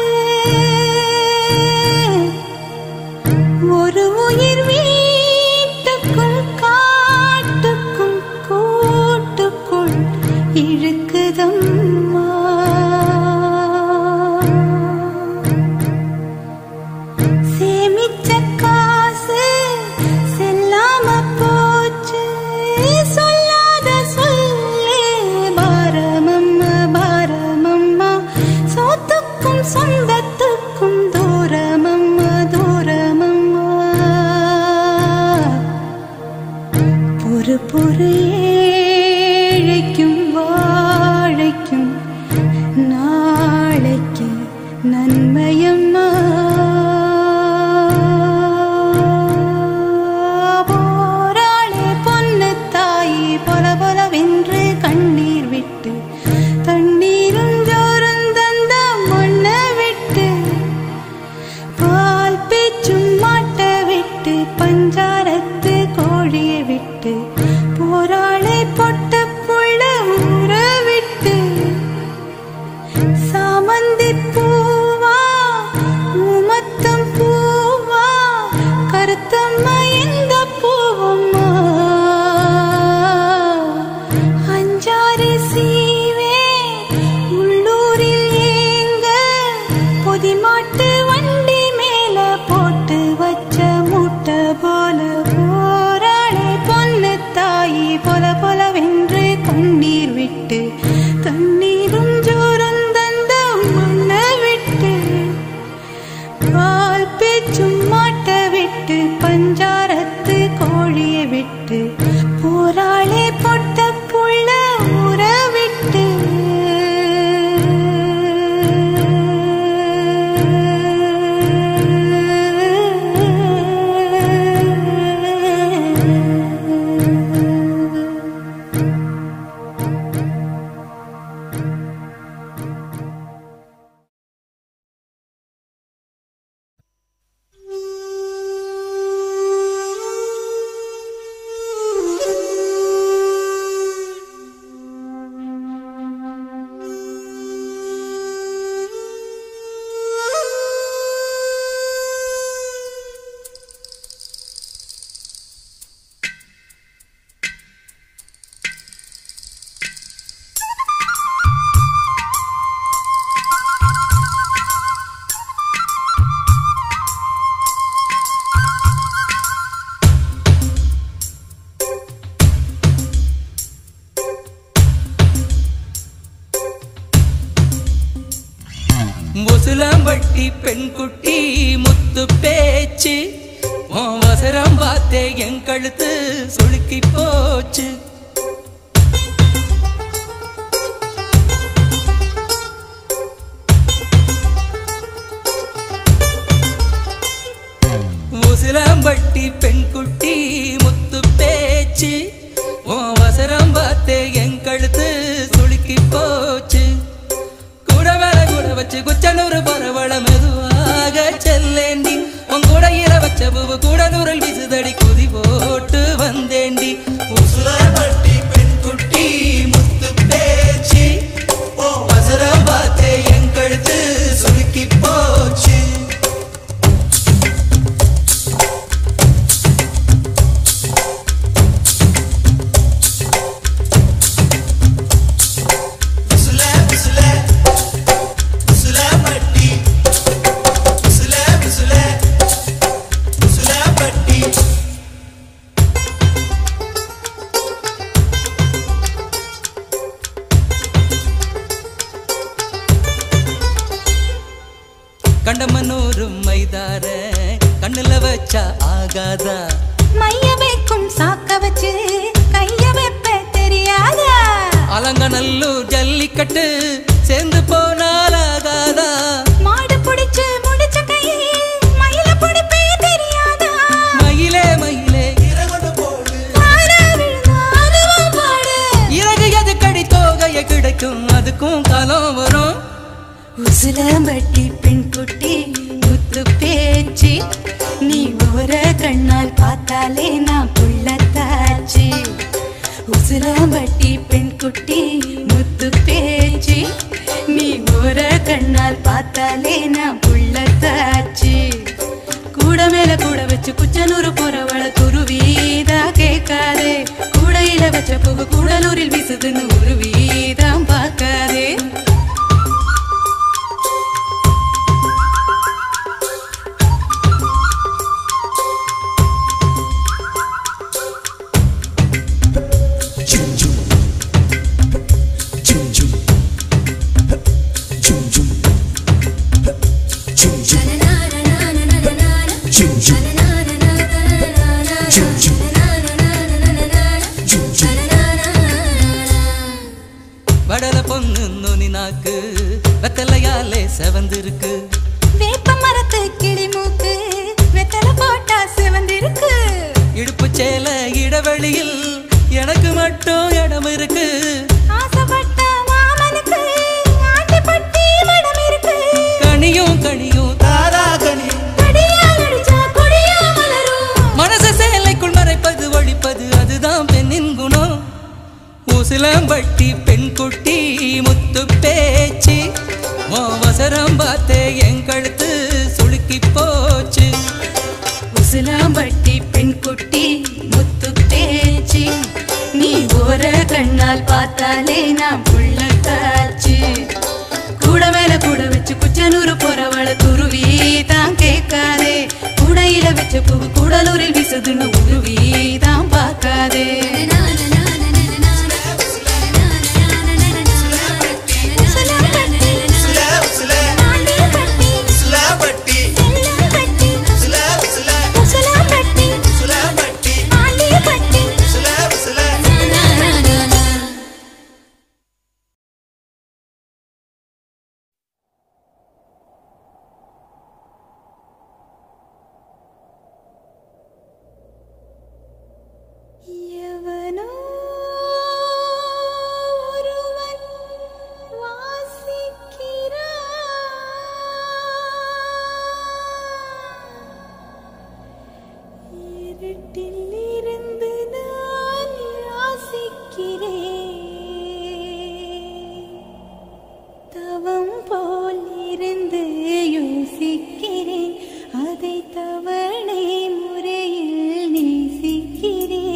ஒரு உயிர் வீட்டுக்கும் காட்டுக்கும் கூட்டுக்குள் இழுக்குதம்மா சேமிச்ச காசு செல்லாம போச்சு சொல்லாத சொல்லே பாரமம்மா பாரமம்மா சோத்துக்கும் சொந்தத்துக்கும் தூரமம்மா தூரமம்மா பொறு பொறு ஏழைக்கும் வாழைக்கும் நாளைக்கு நன்மையம்மா போராளே பொன்னு தாயி பொல பொலவென்று கண்ணீர் விட்டு தண்ணீரும் ஜோரும் தந்த மண்ண விட்டு பால் பேச்சும் மாட்ட விட்டு பஞ்சாரத்து கோழிய விட்டு போராளை பொட்ட புள்ள ஊற விட்டு சாமந்தி பூவா உமத்தம் பூவா கருத்தம்மா எந்த பூவம்மா அஞ்சாறு சீவே உள்ளூரில் ஏங்க பொதிமாட்டு வண்டி மேல போட்டு வச்ச முட்டை போல போராளே பொண்ணு தாயி பொல பொலவென்று கண்ணீர் விட்டு தண்ணீரும் ஜோரம் தந்த மண்ண விட்டு பால் பேச்சும் மாட்ட விட்டு பஞ்சாரத்து கோழிய விட்டு போராளே பொட்ட புள்ள ஊற விட்டு முசுலம்பட்டி பெண் குட்டி முத்து பேச்சு உன் வசரம் பார்த்தே என் கழுத்து சுளுக்கி போச்சு முசுலம்பட்டி பெண் குட்டி முத்து பேச்சு உன் வசரம் பார்த்தே என் கழுத்து சுளுக்கி போச்சு கூட மேல கூட வச்சு குச்சனூர் பரவள மெதுவாக செல்லேண்டி உன் கூட இர வச்ச பூவு கூட நூறல் விசுதடி குதி போட்டு வந்தேண்டி உசுரப்பட்டி பெண் குட்டி முத்து பேச்சு வசரம் பார்த்தே என் கழுத்து சுருக்கி போச்சு கண்டமனூரும் மைதார கண்ணுல வச்சா ஆகாதா மைய வைக்கும் சாக்க வச்சு கைய வைப்ப தெரியாதா அலங்கநல்லூர் ஜல்லிக்கட்டு சேர்ந்து போனால் ஆகாதா மாடு புடிச்சு முடிச்ச கையில் மயில புடிப்பே தெரியாதா மயிலே மயிலே பாரா விழுந்தா அதுவும் பாடு இறகு எது கடி தோகைய கிடைக்கும் அதுக்கும் காலம் வரும் உசிலம்பட்டி பெண் குட்டி முத்து பேச்சு நீ ஓர கண்ணால் பார்த்தாலே நான் புள்ளத்தாச்சு உசிலம்பட்டி பெண் குட்டி முத்து பேச்சு நீ ஓர கண்ணால் பார்த்தாலே நான் புள்ளத்தாச்சு கூட மேல கூட வச்சு குச்சனூர் போறவள குருவீதா கேட்காதே கூடையில வச்ச புகு கூடலூரில் வீசுதுன்னு உருவீதான் பார்க்காதே வடல பொண்ணு நுனி நாக்கு வெத்தலையாலே செவந்திருக்கு வேப்ப மரத்து கிளி மூக்கு வெத்தலை போட்டா சிவந்திருக்கு இடுப்பு சேல இடைவெளியில் எனக்கு மட்டும் இடம் இருக்கு ஆசைப்பட்ட மாமனுக்கு ஆண்டிப்பட்டி மடம் இருக்கு கனியும் கனியும் தாரா கனி கடியால் அடிச்சா கொடியா மலரும் மனச சேலைக்குள் மறைப்பது ஒழிப்பது அதுதான் பெண்ணின் குணம் உசிலம்பட்டி பெண் குட்டி முத்து பேச்சு அவசரம் பார்த்தே என் கழுத்து சுளுக்கி போச்சு உசிலாம்பட்டி பெண் குட்டி முத்து பேச்சு நீ ஓர கண்ணால் பார்த்தாலே நான் புள்ள காச்சு கூட மேல கூட வச்சு குச்சனூர் போறவள துருவி தான் கேட்காதே கூடையில வச்ச பூ கூடலூரில் வீசுதுன்னு உருவி தான் பார்க்காதே எவனோ ஒருவன் வாசிக்கிறான் இருட்டில் இருந்து நான் யாசிக்கிறேன் தவம் போல் இருந்து யோசிக்கிறேன் அதை தவணை முறையில் நேசிக்கிறேன்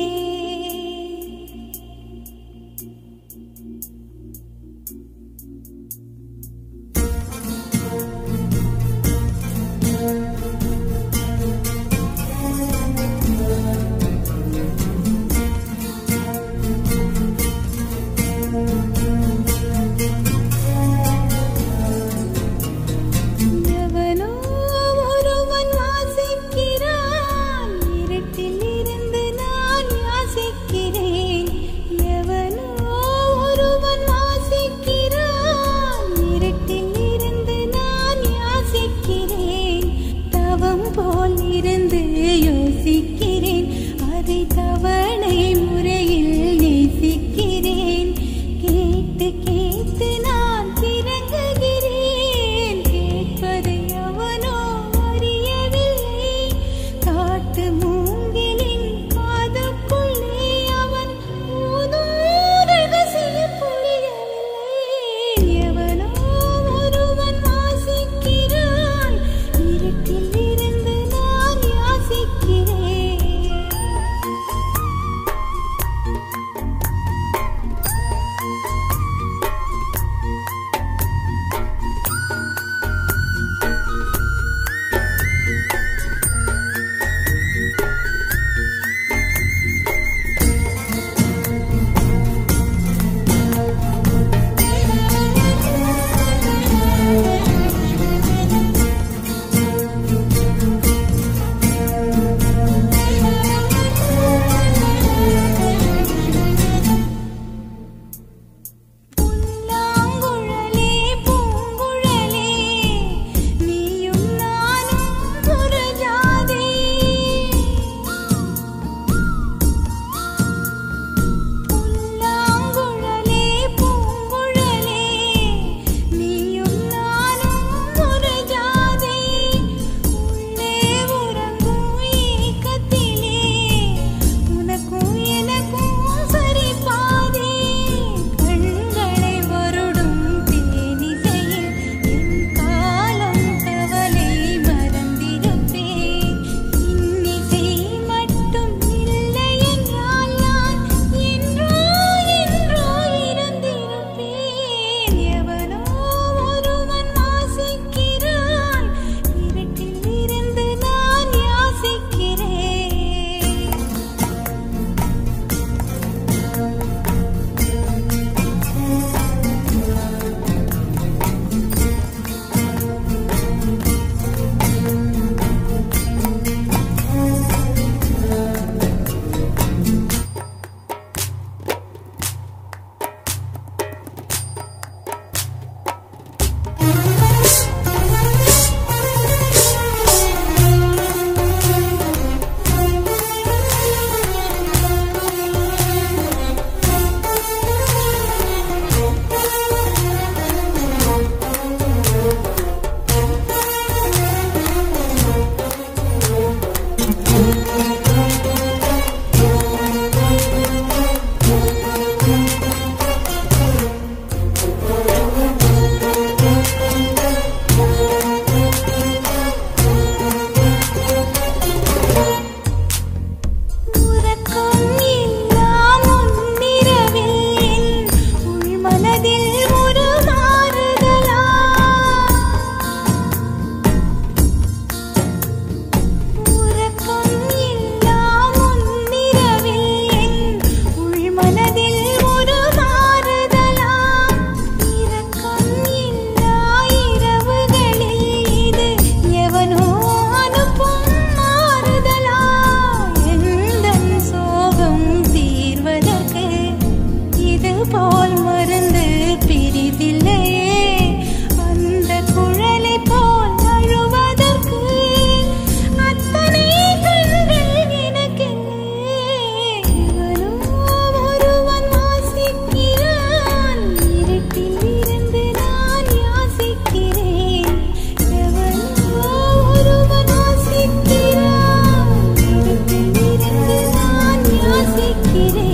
போல் மருந்து பிரிதில்லையே அந்த குழலை போல் அழுவதற்கு அத்தனை கண்கள் எனக்கில்லை எவனோ ஒருவன் வாசிக்கிறான் இருட்டில் இருந்து நான் யாசிக்கிறேன் எவனோ ஒருவன் வாசிக்கிறான் இருட்டில் இருந்து நான் யாசிக்கிறேன்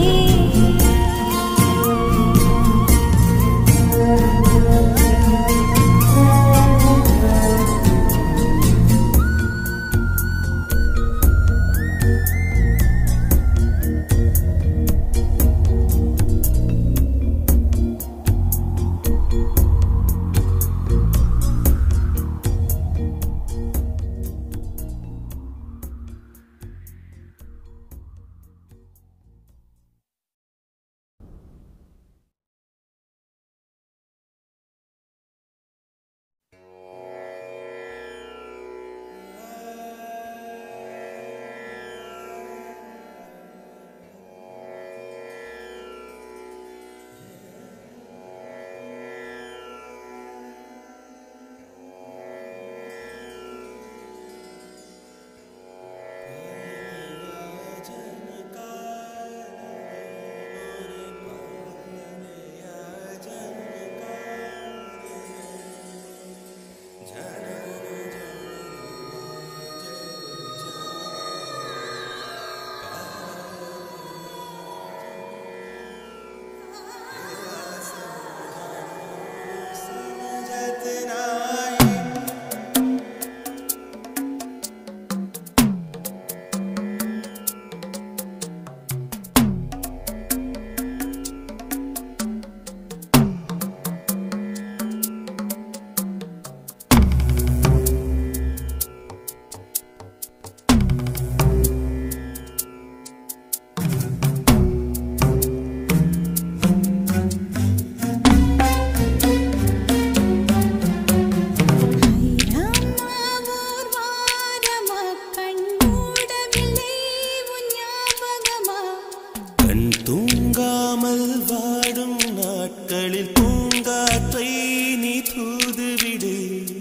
கண் தூங்காமல் வாடும் நாட்களில் பூங்காற்றை நீ தூதுவிடு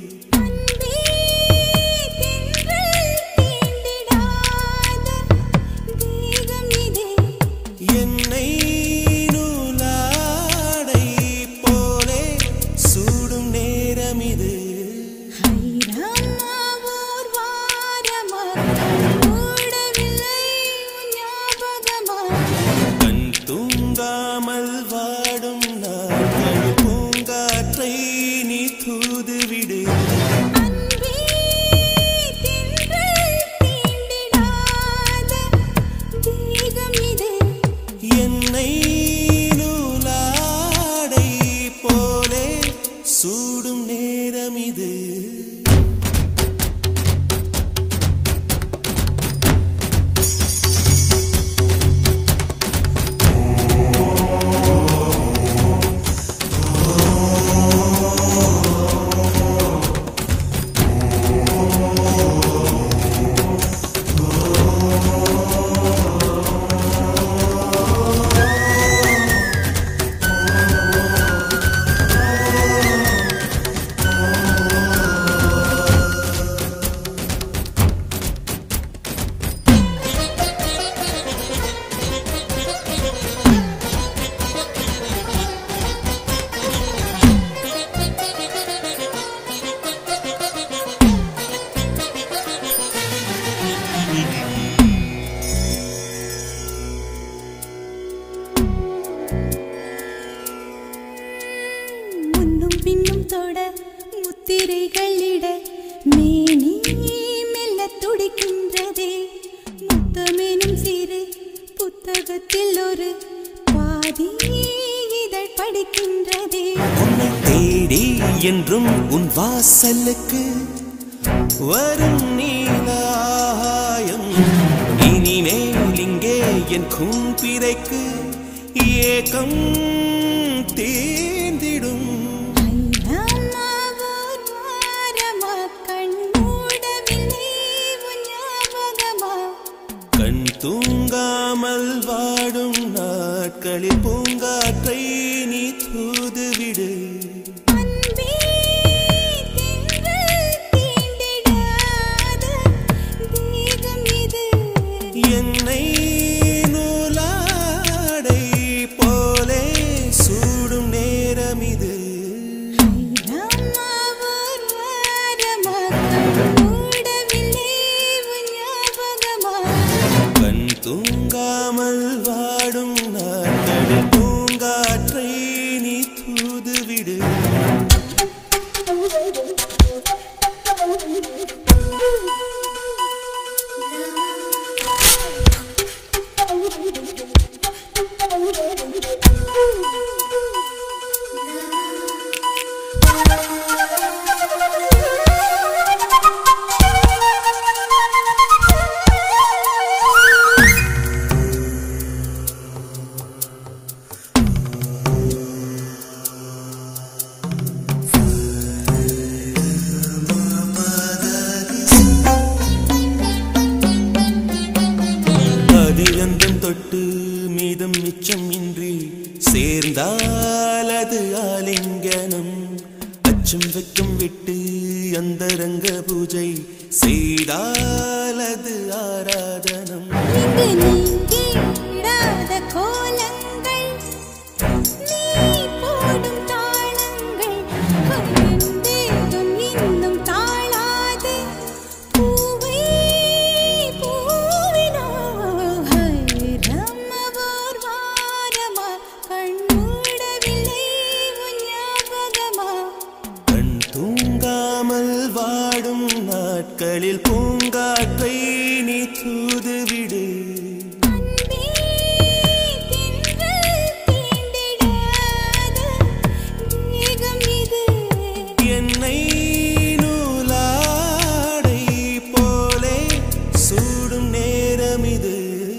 என்னை நூலாடை போலே சூடும் நேரம் இது கண் தூங்காமல் வாடும் நாட்களில் பூங்காற்றை நீ தூதுவிடு என்னை நூலாடை போலே சூடும் நேரம் இது முன்னும் பின்னும் தொட முத்திரைகளிட மேனி மெல்ல துடிக்கின்றதே முத்தமெனும் சிறு புத்தகத்தில் ஒரு பாதி இதழ் படிக்கின்றதே தேடி என்றும் உன் வாசலுக்கு வரும் நீலாயம் இனிமேல் இங்கே என் கும்பிரைக்கு ஏக்கம் தீர்ந்திடும் கண் தூங்காமல் வாடும் நாட்களில் பூங்காற்றை தூது விடு அன்பே தென்றல் தீண்டிடாத தேகம் இது என்னை நூலாடை போலே சூடும் நேரம் இது ராமாவர் வாரமா மூடவில்லை உன் ஞாபகமா கண் தூங்காமல் வாடும் நாட்களில் பூங்காற்றை நீ தூது விடு அதிகந்தம் தொட்டு மீதம் மிச்சம் இன்றி சேர்ந்தால் அது ஆலிங்கனம் அச்சம் வெக்கம் விட்டு அந்தரங்க பூஜை செய்தால் அது ஆராதனம் இங்கு நீ கீழாத கோலங்கள் நீ போடும் தாளங்கள் என் தேகம் இன்னும் தாழாது பூவே பூவினோ ரம்மவோர் வாரமா கண்மூடவில்லை உன் ஞாபகமா கண் தூங்காமல் வாடும் நாட்களில் பூங்காற்றை நீ தூது விடு அன்பே தென்றல் தீண்டிடாத தேகம் இது என்னை நூலாடை போலே சூடும் நேரம் இது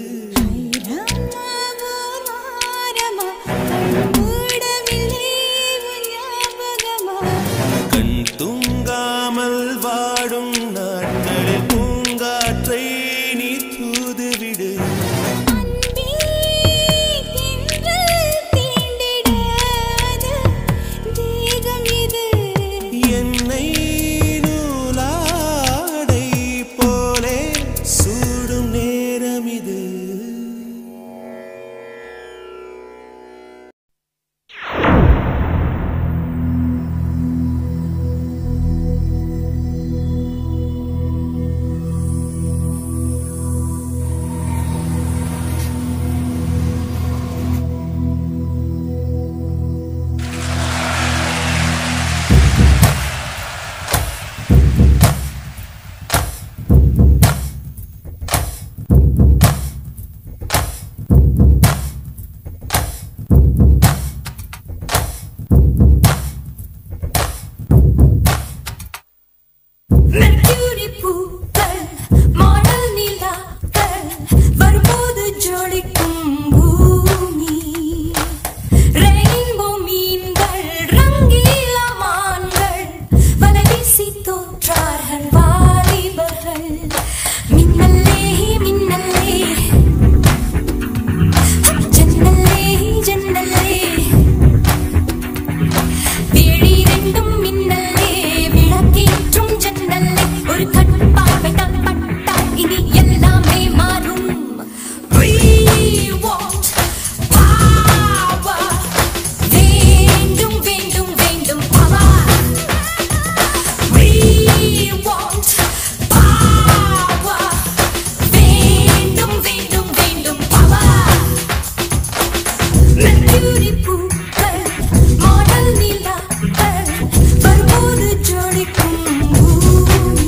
ராமாவோர் வாரமா கண்மூடவில்லை உன் ஞாபகமா கண் தூங்காமல் வாடும் நாட்களில் பூங்காற்றை நீ தூது விடு அன்பே தென்றல் தீண்டிடாத தேகம் இது என்னை நூலாடை போலே சூடும் நேரம் இது மெர்க்யூரி பூக்கள் மாடல் நிலாக்கள் வரும்போது ஜொலிக்கும் பூமி ரெயின்போ மீன்கள் ரங்கீல மான்கள் வலை வீசி தோற்றார்கள் வாலிபர்கள் மின்னல்லே மின்னல்லே ஜன்னல்லே ஜன்னல்லே விழி ரெண்டும் மின்னல்லே விளக்கேற்றும் ஜன்னல்லே ஒரு கண் பார்வை தப்பட்டா இனி எல்லாமே மாறும் We want power. வேண்டும் வேண்டும் வேண்டும் power. We want power. வேண்டும் வேண்டும் வேண்டும் power. மெர்க்யூரி பூக்கள் மாடல் நிலாக்கள் வரும்போது ஜொலிக்கும் பூமி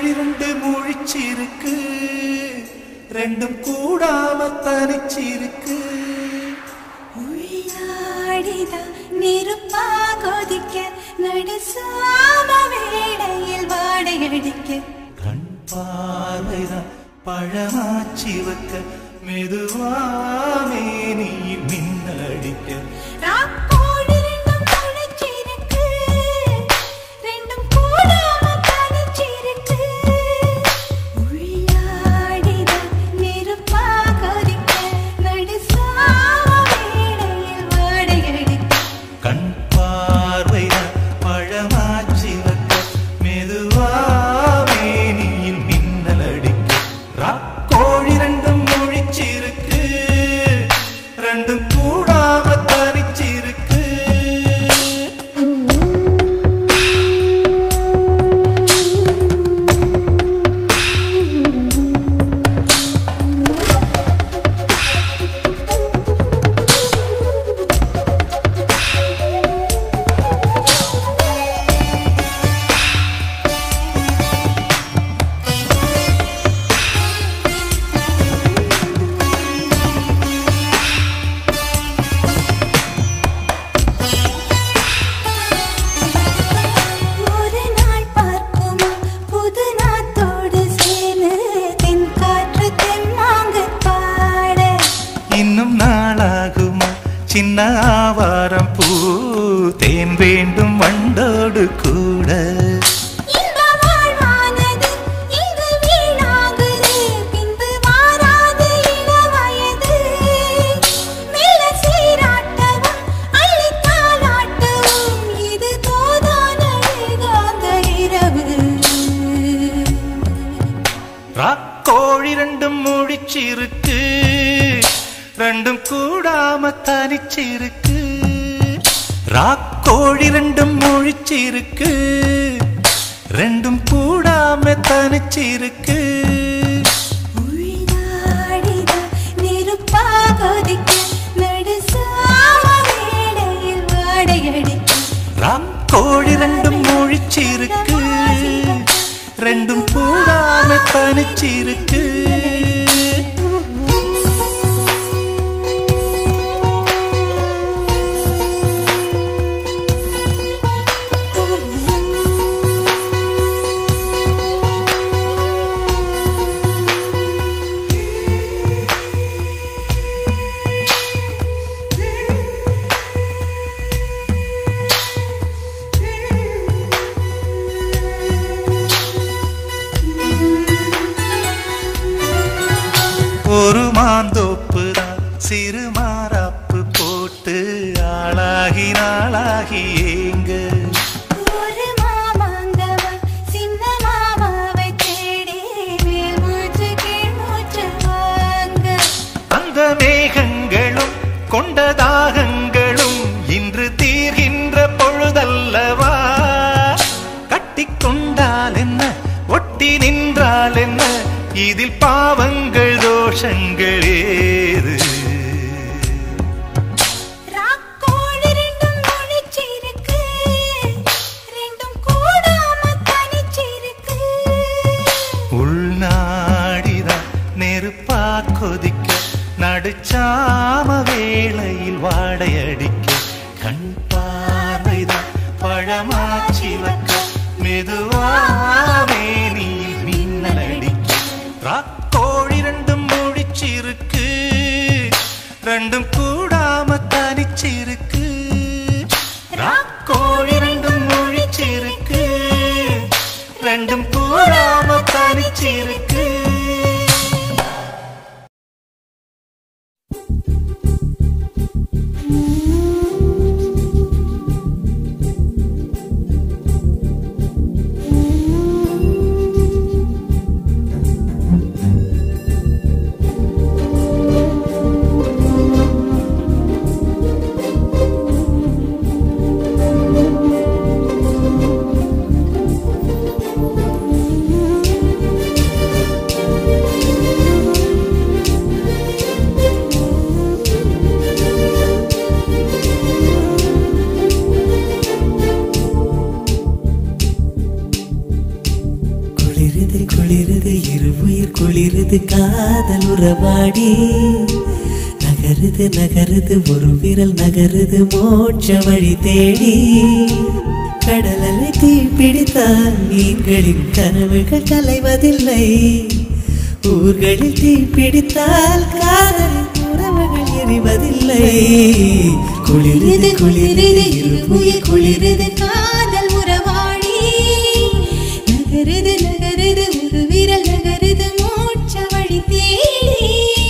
கோழி ரெண்டு முழிச்சிருக்கு ரெண்டும் கூடாம தனிச்சிருக்கு உள்ளாடிதா நெருப்பா கொதிக்க நடுசாம வேளையில் வாடையடிக்க பார்வைதான் பழமாச்சி வைக்க மெதுவாமே நீ மின்னடிக்க ராக்கோடு ரெண்டும் முளைச்சிருக்கு ரெண்டும் கூடாம தனிச்சிருக்கு உள்ளாடிதா நெருப்பா கொதிக்க நடுசாம வேளையில் வாடையடிக்க கண் பார்வைதான் பழமாச்சி வைக்க மெதுவாமே நீ மின்னலடிக்க ராக்கோழி ரெண்டும் முழிச்சிருக்கு ரெண்டும் கூடாம தனிச்சிருக்கு ஒரு நாள் பார்க்குமா புது நாத்தோடு சேர்ந்து தென் காற்று தென்னாங்கு பாட இன்னும் நாளாகுமா சின்ன ஆவாரம் பூ தேன் வேண்டும் வண்டோடு கூட இந்த வாழ்வானது இங்கு வீணாகுது பின்பு மாறாது இளவயது மெல்ல சீராட்டவும் அள்ளி தாளாட்டவும் இது தோதான ஏகாந்த இரவு ராக்கோழி ரெண்டும் முடிச்சிருக்கு ரெண்டும் கூடாம தனிச்சிருக்கு ராக்கோழி ரெண்டும் முழிச்சிருக்கு ரெண்டும் கூடாம தனிச்சிருக்கு உள்ளாடித நெருப்பா கொதிக்க நடுசாம வேளையில் வாடையடிக்க ராக்கோழி ரெண்டும் முழிச்சிருக்கு ரெண்டும் கூடாம தனிச்சிருக்கு ஒரு மாந்தோப்பு தான் சிறு மாறாப்பு போட்டு ஆளாகி நாளாகி ஏங்க ஒரு மாமாங்கவா சின்ன மாமாவை தேடி மேல் மூச்சு கீழ் மூச்சு வாங்க அந்த மேகங்களும் கொண்ட தாகங்களும் இன்று தீர்கின்ற பொழுதல்லவா கட்டிக்கொண்டால் என்ன ஒட்டி நின்றால் என்ன இதில் பாவங்கள் தோஷங்கள் ஏது ராக்கோழி ரெண்டும் முழிச்சிருக்கு ரெண்டும் கூடாம தனிச்சிருக்கு உள்நாடிதான் நெருப்பா கொதிக்க நடுச்சாம வேளையில் வாடையடிக்க கண் பார்வைதான் பழமாச்சி வைக்க மெதுவாவே நீ மின்னலடிக்க ராக்கோழி ரெண்டும் முடிச்சிருக்கு ரெண்டும் கூடாம தனிச்சிருக்கு ராக்கோழி ரெண்டும் முழிச்சிருக்கு ரெண்டும் கூடாம தனிச்சிருக்கு ஆ குளிருது குளிருது இருவுயிர் குளிருது காதல் உறவாடி நகருது நகருது ஒரு விரல் நகருது மோட்ச வழி தேடி கடலலை தீ பிடித்தால் மீன்களின் கனவுகள் கலைவதில்லை ஊர்களில் தீ பிடித்தால் காதலின் உறவுகள் எரிவதில்லை குளிருது குளிருது இருவுயிர் குளிருது காதல் உறவாடி நகருது நகருது ஒரு விரல் நகருது மோட்ச வழி தேடி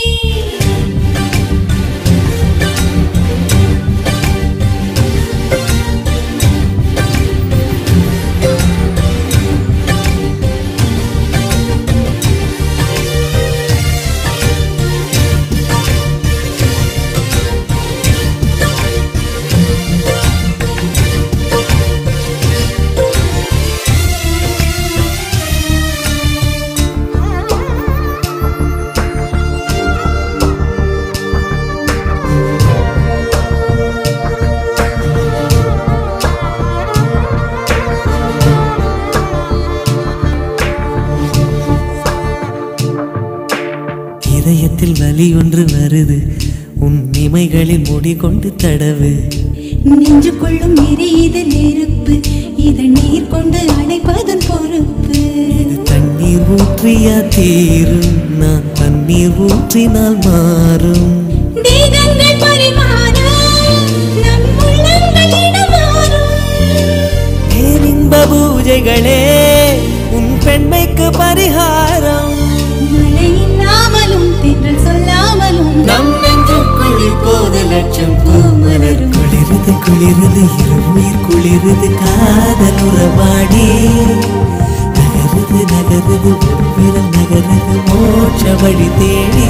இதயத்தில் வலி ஒன்று வருது உன் இமைகளில் முடி கொண்டு தடவு நெஞ்சுக்குள்ளும் எரியுது நெருப்பு இதை நீர் கொண்டு அணைப்பதன் பொறுப்பு தண்ணீர் ஊற்றியா தீரும் நான் தண்ணீர் ஊற்றினால் மாறும் தேகங்கள் பரிமாற நம் உள்ளங்கள் இடமாறும் பேரின்ப பூஜைகளே உன் பெண்மைக்கு பரிகாரம் மழை இல்லாமலும் தென்றல் சொல்லாமலும் நம் நெஞ்சுக்குள் இப்போது லட்சம் பூமலர் குளிருது குளிருது இருவுயிர் குளிருது காதல் உறவாடி நகருது நகருது ஒரு விரல் நகருது மோட்ச வழி தேடி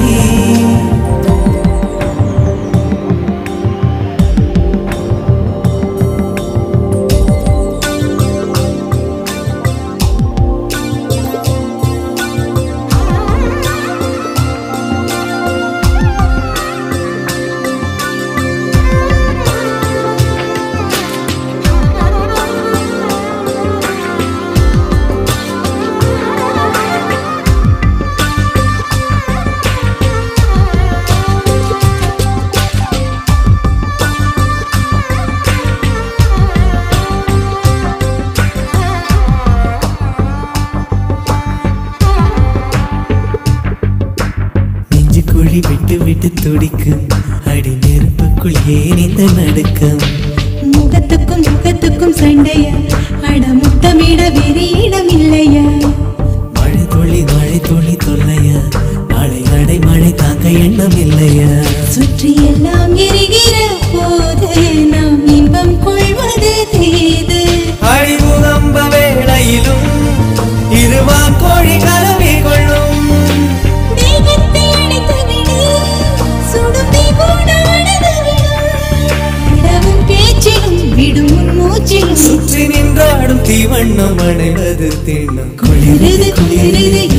நெஞ்சு குழி விட்டு விட்டு துடிக்கும் அடி நெருப்புக்குள் ஏன் இந்த நடுக்கம் முகத்துக்கும் முகத்துக்கும் சண்டையா அட முத்தமிட வேறு இடம் இல்லையா மழை துளி மழை துளி தொல்லையா மழை அடை மழை தாங்க எண்ணம் இல்லையா சுற்றி எல்லாம் எரிகிற போது நாம் இன்பம் கொள்வது தேது அழிவுகம்ப வேளையிலும் இருவா கோழி கலவி கொள்ளும் தேகத்தை அணைத்துவிடு சுடும் தீ கூட அணைத்துவிடும் விடவும் பேச்சிலும் விடும் உன் மூச்சிலும் சுற்றி நின்றாடும் தீவண்ணம் அடைவது திண்ணம் குளிருது குளிருது